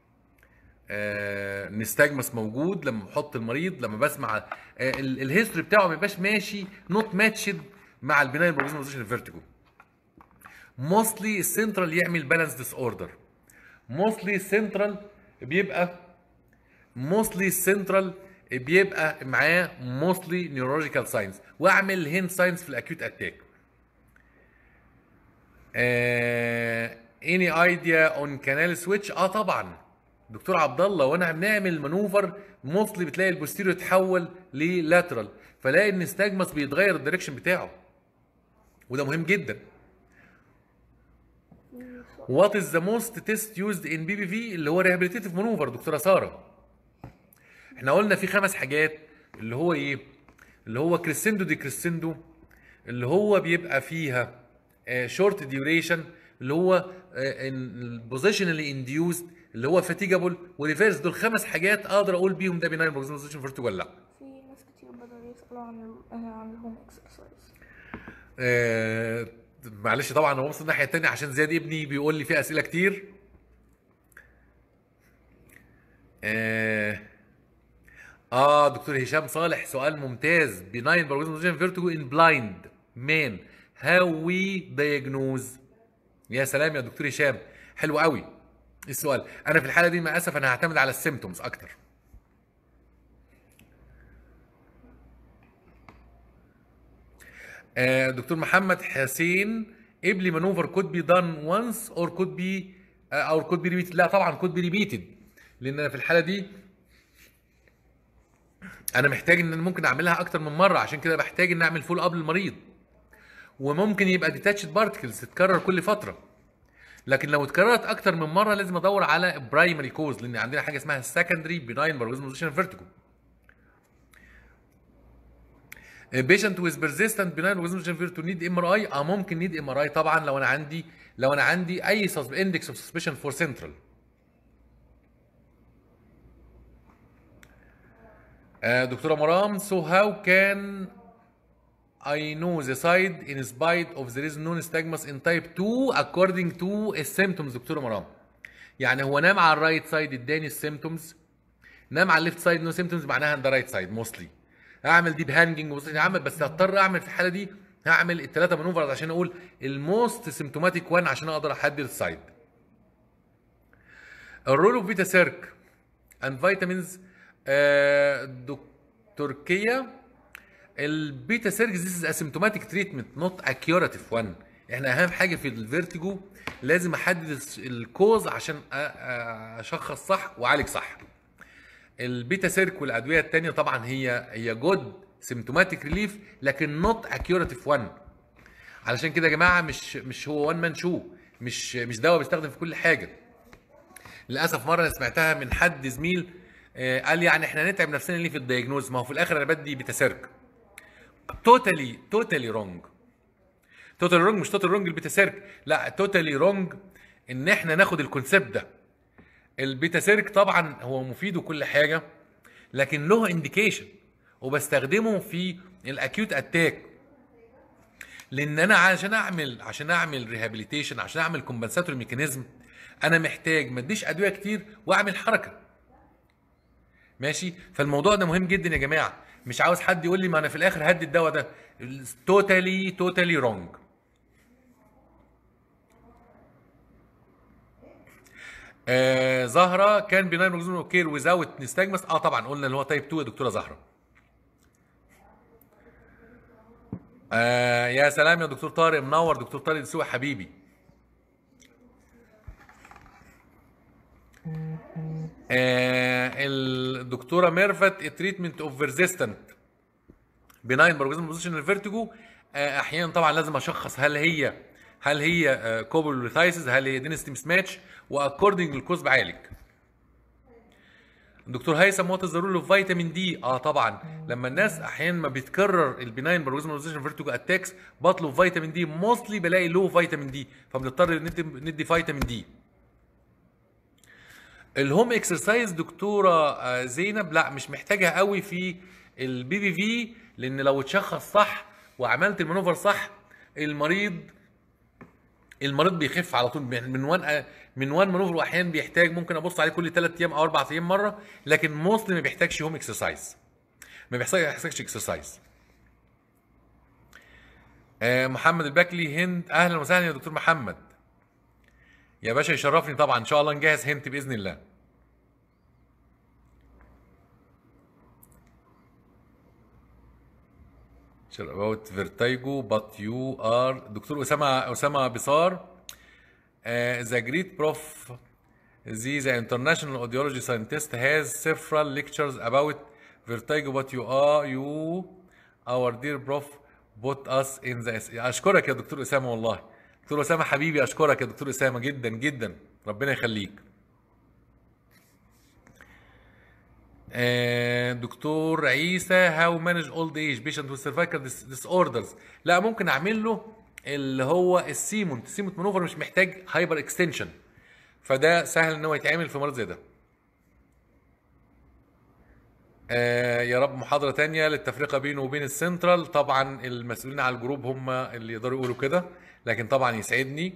آه نستجمس موجود لما بحط المريض لما بسمع آه الهيستوري بتاعه ما بيبقاش ماشي نوت ماتشد مع البناين بروجنوزيشن فيرتيجو موستلي السنترال يعمل بالانس ديس اوردر موستلي السنترال بيبقى موستلي السنترال بيبقى معاه موستلي نيورولوجيكال ساينس واعمل هند ساينس في الاكيوت اتاك اني ايديا اون كانال سويتش اه طبعا دكتور عبد الله وانا بنعمل مانوفر موستلي بتلاقي البوستيريو اتحول للاترال فلاقي ان ستاجمس بيتغير الدايركشن بتاعه وده مهم جدا وات از ذا موست تيست يوزد ان بي بي في اللي هو ريهابيليتيف مانوفر دكتوره ساره احنا قلنا في خمس حاجات اللي هو ايه اللي هو كريسندو دي كريسندو اللي هو بيبقى فيها شورت ديوريشن اللي هو البوزيشن اللي انديوزد اللي هو فاتيجابل وريفيرس دول خمس حاجات اقدر اقول بيهم ده بيناين بوزيشن فيرتو ولا لا في ناس كتير بدأوا يسألوا عن ال عن الهوم اكسرسايز آه معلش طبعا انا ببص الناحيه الثانيه عشان زياد ابني بيقول لي في اسئله كتير آه, اه دكتور هشام صالح سؤال ممتاز بناين بروجنوزيشن فيرتيجو ان بلايند مان هاو وي دايجنوز يا سلام يا دكتور هشام حلو قوي السؤال انا في الحاله دي مع اسف انا هعتمد على السيمتومز اكتر آه دكتور محمد حسين ابلي مانوفر كود بي دان وانس اور كود بي اور كود بي ريبيتد لا طبعا كود بي ريبيتد لان انا في الحاله دي انا محتاج ان أنا ممكن اعملها اكتر من مره عشان كده بحتاج ان اعمل فول اب للمريض وممكن يبقى ديتاتشد بارتكلز تتكرر كل فتره لكن لو اتكررت اكتر من مره لازم ادور على برايمري كوز لان عندنا حاجه اسمها سكندري بناين بروزموزيشن فيرتيجو بيشنت ويز بيرزيستنت بناين بروزموزيشن فيرتيجو نيد ام ار اي اه ممكن نيد ام ار اي طبعا لو انا عندي لو انا عندي اي اندكس اوف سسبشن فور سنترال دكتوره مرام so how can I know the side in spite of there is no nystagmus in type 2 according to السيمتومز دكتوره مرام يعني هو نام على الرايت سايد اداني السيمتومز نام على الليفت سايد نو سيمتومز معناها ان ده رايت سايد موستلي اعمل ديب هانجنج اعمل بس هضطر اعمل في الحاله دي هعمل الثلاثه مانوفرز عشان اقول الموست سيمتوماتيك وان عشان اقدر احدد السايد الرول اوف بيتا سيرك اند فيتامينز تركيا البيتا سيركس ذيس از اسيمتوماتيك تريتمنت نوت اكيوراتيف وان احنا اهم حاجه في الفيرتيجو لازم احدد الكوز عشان اشخص صح واعالج صح البيتا سيرك والادويه الثانيه طبعا هي هي جود سيمتوماتيك ريليف لكن نوت اكيوراتيف وان علشان كده يا جماعه مش مش هو وان مان شو مش مش دواء بيستخدم في كل حاجه للاسف مره انا سمعتها من حد زميل قال يعني احنا نتعب نفسنا ليه في الدياجنوز ما هو في الاخر انا بدي بيتا سيرك توتالي توتالي رونج توتالي رونج مش توتالي رونج البيتا سيرك لا توتالي رونج ان احنا ناخد الكونسيبت ده البيتا سيرك طبعا هو مفيد وكل حاجه لكن له انديكيشن وبستخدمه في الاكيوت اتاك لان انا عشان اعمل عشان اعمل ريهابيليتيشن عشان اعمل كومبنساتوري ميكانيزم انا محتاج ما اديش ادويه كتير واعمل حركه ماشي فالموضوع ده مهم جدا يا جماعه مش عاوز حد يقول لي ما انا في الاخر هدي الدواء ده توتالي توتالي رونج آه زهره كان بناين روكزون كير ويزاوت نستجمس اه طبعا قلنا اللي هو تايب 2 يا دكتوره زهره آه يا سلام يا دكتور طارق منور دكتور طارق دسوقي حبيبي آه الدكتوره ميرفت تريتمنت اوف ريزيستنت بناين بروجرام بوزيشن فيرتيجو احيانا طبعا لازم اشخص هل هي هل هي كوبولوثايسز هل هي دينستي مس ماتش واكوردنج للكوز بعالج دكتور هيثم وات از رول اوف فيتامين دي اه طبعا لما الناس احيانا ما بيتكرر البناين بروجرام فيرتيجو اتاكس بطلب فيتامين دي موستلي بلاقي لو فيتامين دي فبنضطر ندي ندي فيتامين دي الهوم اكسرسايز دكتوره آه، زينب لا مش محتاجها قوي في البي بي في لان لو اتشخص صح وعملت المانوفر صح المريض المريض بيخف على طول من من وان من وان مانوفر واحيانا بيحتاج ممكن ابص عليه كل 3 ايام او 4 ايام مره لكن موستلي ما بيحتاجش هوم اكسرسايز ما بيحتاج- بيحتاجش اكسرسايز آه محمد البكلي هند اهلا وسهلا يا دكتور محمد يا باشا يشرفني طبعا ان شاء الله نجهز هنت باذن الله Sure about vertigo but you are دكتور اسامه اسامه بصار uh, the great prof the, the international audiology scientist has several lectures about vertigo but you are you our dear prof put us in the اشكرك يا دكتور اسامه والله دكتور اسامه حبيبي اشكرك يا دكتور اسامه جدا جدا ربنا يخليك آه، دكتور عيسى هاو مانج اولد ايج بيشنت وذ سيرفايكال ديس اوردرز لا ممكن اعمل له اللي هو السيمونت السيمونت مانوفر مش محتاج هايبر اكستنشن فده سهل ان هو يتعمل في مرض زي ده آه يا رب محاضرة تانية للتفرقة بينه وبين السنترال طبعا المسؤولين على الجروب هم اللي يقدروا يقولوا كده لكن طبعا يسعدني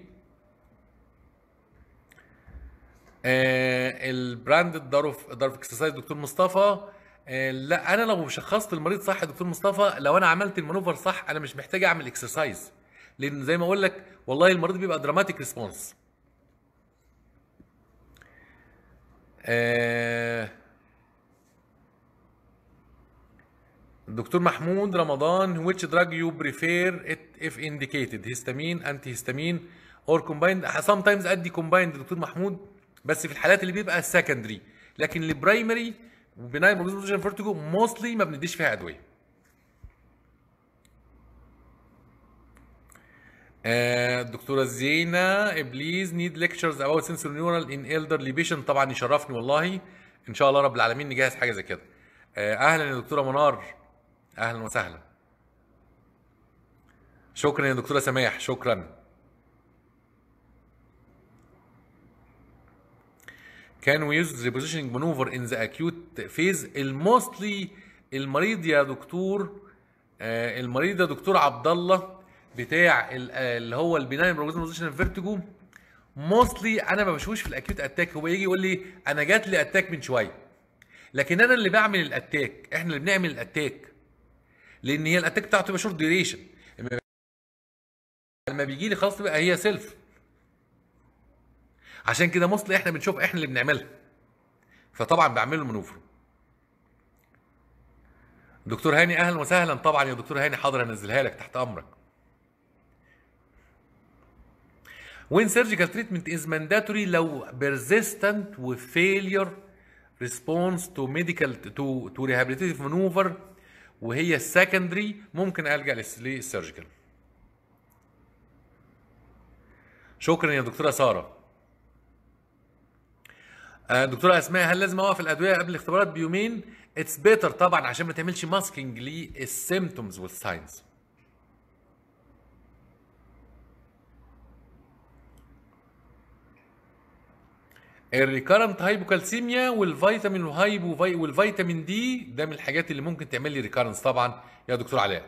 آه البراند داروف داروف اكسرسايز دكتور مصطفى آه لا انا لو شخصت المريض صح يا دكتور مصطفى لو انا عملت المانوفر صح انا مش محتاج اعمل اكسرسايز لان زي ما اقول لك والله المريض بيبقى دراماتيك ريسبونس آه دكتور محمود رمضان which drug you prefer it if indicated histamine antihistamine or combined sometimes ادي combined دكتور محمود بس في الحالات اللي بيبقى secondary لكن البرايمري وبناين بروجرام فيرتيجو موستلي ما بنديش فيها ادويه آه، الدكتورة زينة بليز نيد ليكتشرز about sensory neural in elderly patient طبعا يشرفني والله ان شاء الله رب العالمين نجهز حاجة زي كده آه، اهلا يا دكتورة منار اهلا وسهلا شكرا يا دكتورة سماح شكرا Can we use the positioning maneuver in the acute phase الموستلي المريض يا دكتور آه، المريض يا دكتور عبد الله بتاع ال- آه، اللي هو البناين بروجرام بوزيشن فيرتيجو موستلي انا ما بشوفش في الاكيوت اتاك هو يجي يقول لي انا جات لي اتاك من شويه لكن انا اللي بعمل الاتاك احنا اللي بنعمل الاتاك لان هي الاتاك بتاعته تبقى شورت ديوريشن لما بيجي لي خلاص تبقى هي سيلف عشان كده موستلي احنا بنشوف احنا اللي بنعملها فطبعا بعمل له منوفر دكتور هاني اهلا وسهلا طبعا يا دكتور هاني حاضر هنزلها لك تحت امرك when surgical treatment is mandatory لو persistent و failure response to medical to to rehabilitative maneuver وهي secondary ممكن الجا للس- للسيرجيكال شكرا يا دكتوره ساره آه، دكتوره اسماء هل لازم اوقف الادويه قبل الاختبارات بيومين اتس بيتر طبعا عشان ما تعملش ماسكينج للسيمتومز والساينز الريكارنت هايبوكالسيميا والفيتامين وهايبو في- والفيتامين دي ده من الحاجات اللي ممكن تعمل لي ريكارنس طبعا يا دكتور علاء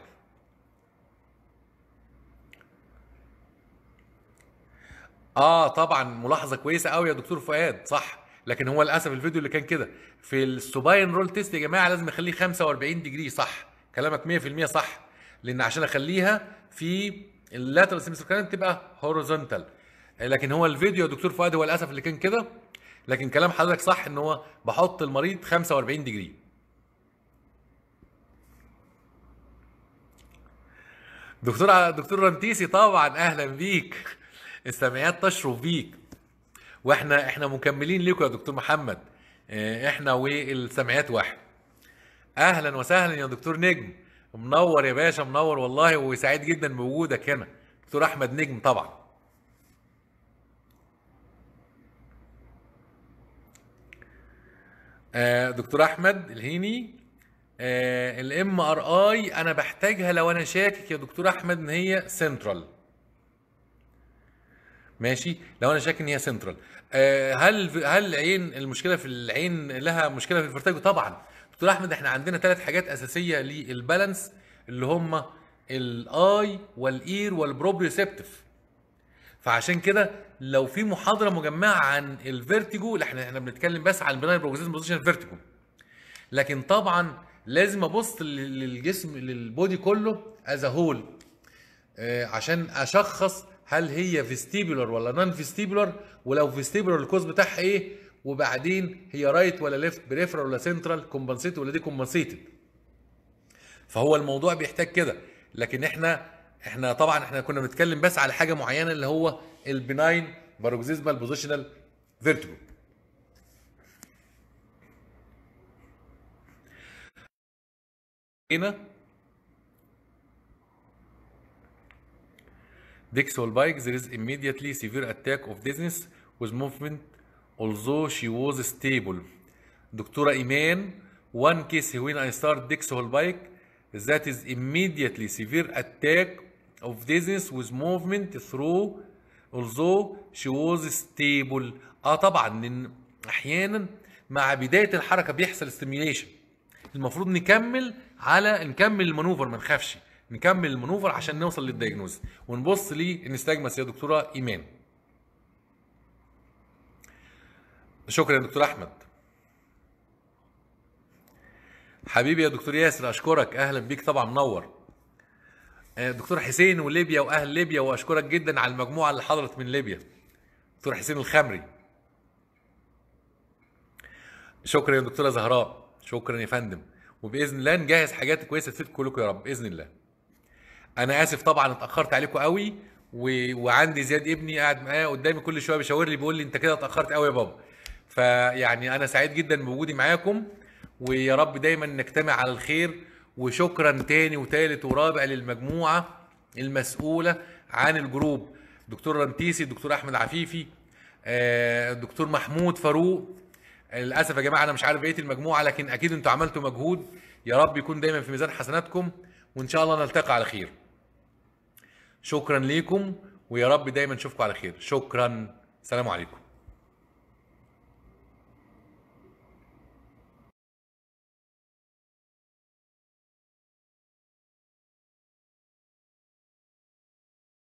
اه طبعا ملاحظه كويسه قوي يا دكتور فؤاد صح لكن هو للاسف الفيديو اللي كان كده في السوباين رول تيست يا جماعه لازم اخليه 45 ديجري صح كلامك 100% صح لان عشان اخليها في اللاترال سيمستر تبقى هوريزونتال لكن هو الفيديو يا دكتور فؤاد هو للاسف اللي كان كده لكن كلام حضرتك صح ان هو بحط المريض 45 ديجري دكتور دكتور رنتيسي طبعا اهلا بيك السمعيات تشرف بيك واحنا احنا مكملين لكم يا دكتور محمد اه، احنا والسمعيات واحد اهلا وسهلا يا دكتور نجم منور يا باشا منور والله وسعيد جدا بوجودك هنا دكتور احمد نجم طبعا آه، دكتور احمد الهيني الام ار اي انا بحتاجها لو انا شاكك يا دكتور احمد ان هي سنترال ماشي لو انا شاكك ان هي سنترال هل هل العين المشكله في العين لها مشكله في الفرتاجو طبعا دكتور احمد احنا عندنا ثلاث حاجات اساسيه للبالانس اللي هم الاي والاير والبروبريسبتيف فعشان كده لو في محاضره مجمعه عن الفيرتيجو لا احنا احنا بنتكلم بس عن البناين بروجريسيف بوزيشن فيرتيجو لكن طبعا لازم ابص لل- للجسم للبودي كله از هول عشان اشخص هل هي فيستيبولر ولا نون فيستيبولر ولو فيستيبولر الكوز بتاعها ايه وبعدين هي رايت ولا ليفت بريفرال ولا سنترال كومبنسيت ولا دي كومبنسيتد فهو الموضوع بيحتاج كده لكن احنا احنا طبعا احنا كنا بنتكلم بس على حاجه معينه اللي هو البناين باروكسيزمال بوزيشنال فيرتيجو هنا Dixwell bike there is immediately severe attack of dizziness with movement although she was stable دكتورة إيمان one case when I start Dixwell bike that is immediately severe attack of dizziness with movement through although she was stable اه طبعا لان احيانا مع بدايه الحركه بيحصل stimulation المفروض نكمل على نكمل المانوفر ما نخافش نكمل المانوفر عشان نوصل للدياجنوز ونبص للنستاجمس يا دكتوره ايمان شكرا يا دكتور احمد حبيبي يا دكتور ياسر اشكرك اهلا بيك طبعا منور آه، دكتور حسين وليبيا واهل ليبيا واشكرك جدا على المجموعه اللي حضرت من ليبيا دكتور حسين الخمري شكرا يا دكتوره زهراء شكرا يا فندم وباذن الله نجهز حاجات كويسه تفيدكم كلكم يا رب باذن الله انا اسف طبعا اتاخرت عليكم قوي و... وعندي زياد ابني قاعد معايا قدامي كل شويه بيشاور لي بيقول لي انت كده اتاخرت قوي يا بابا فيعني انا سعيد جدا بوجودي معاكم ويا رب دايما نجتمع على الخير وشكرا تاني وتالت ورابع للمجموعه المسؤوله عن الجروب دكتور رنتيسي دكتور احمد عفيفي آه، دكتور محمود فاروق للاسف يا جماعه انا مش عارف بقيه المجموعه لكن اكيد انتوا عملتوا مجهود يا رب يكون دايما في ميزان حسناتكم وان شاء الله نلتقي على خير شكرا ليكم ويا رب دايما نشوفكم على خير شكرا سلام عليكم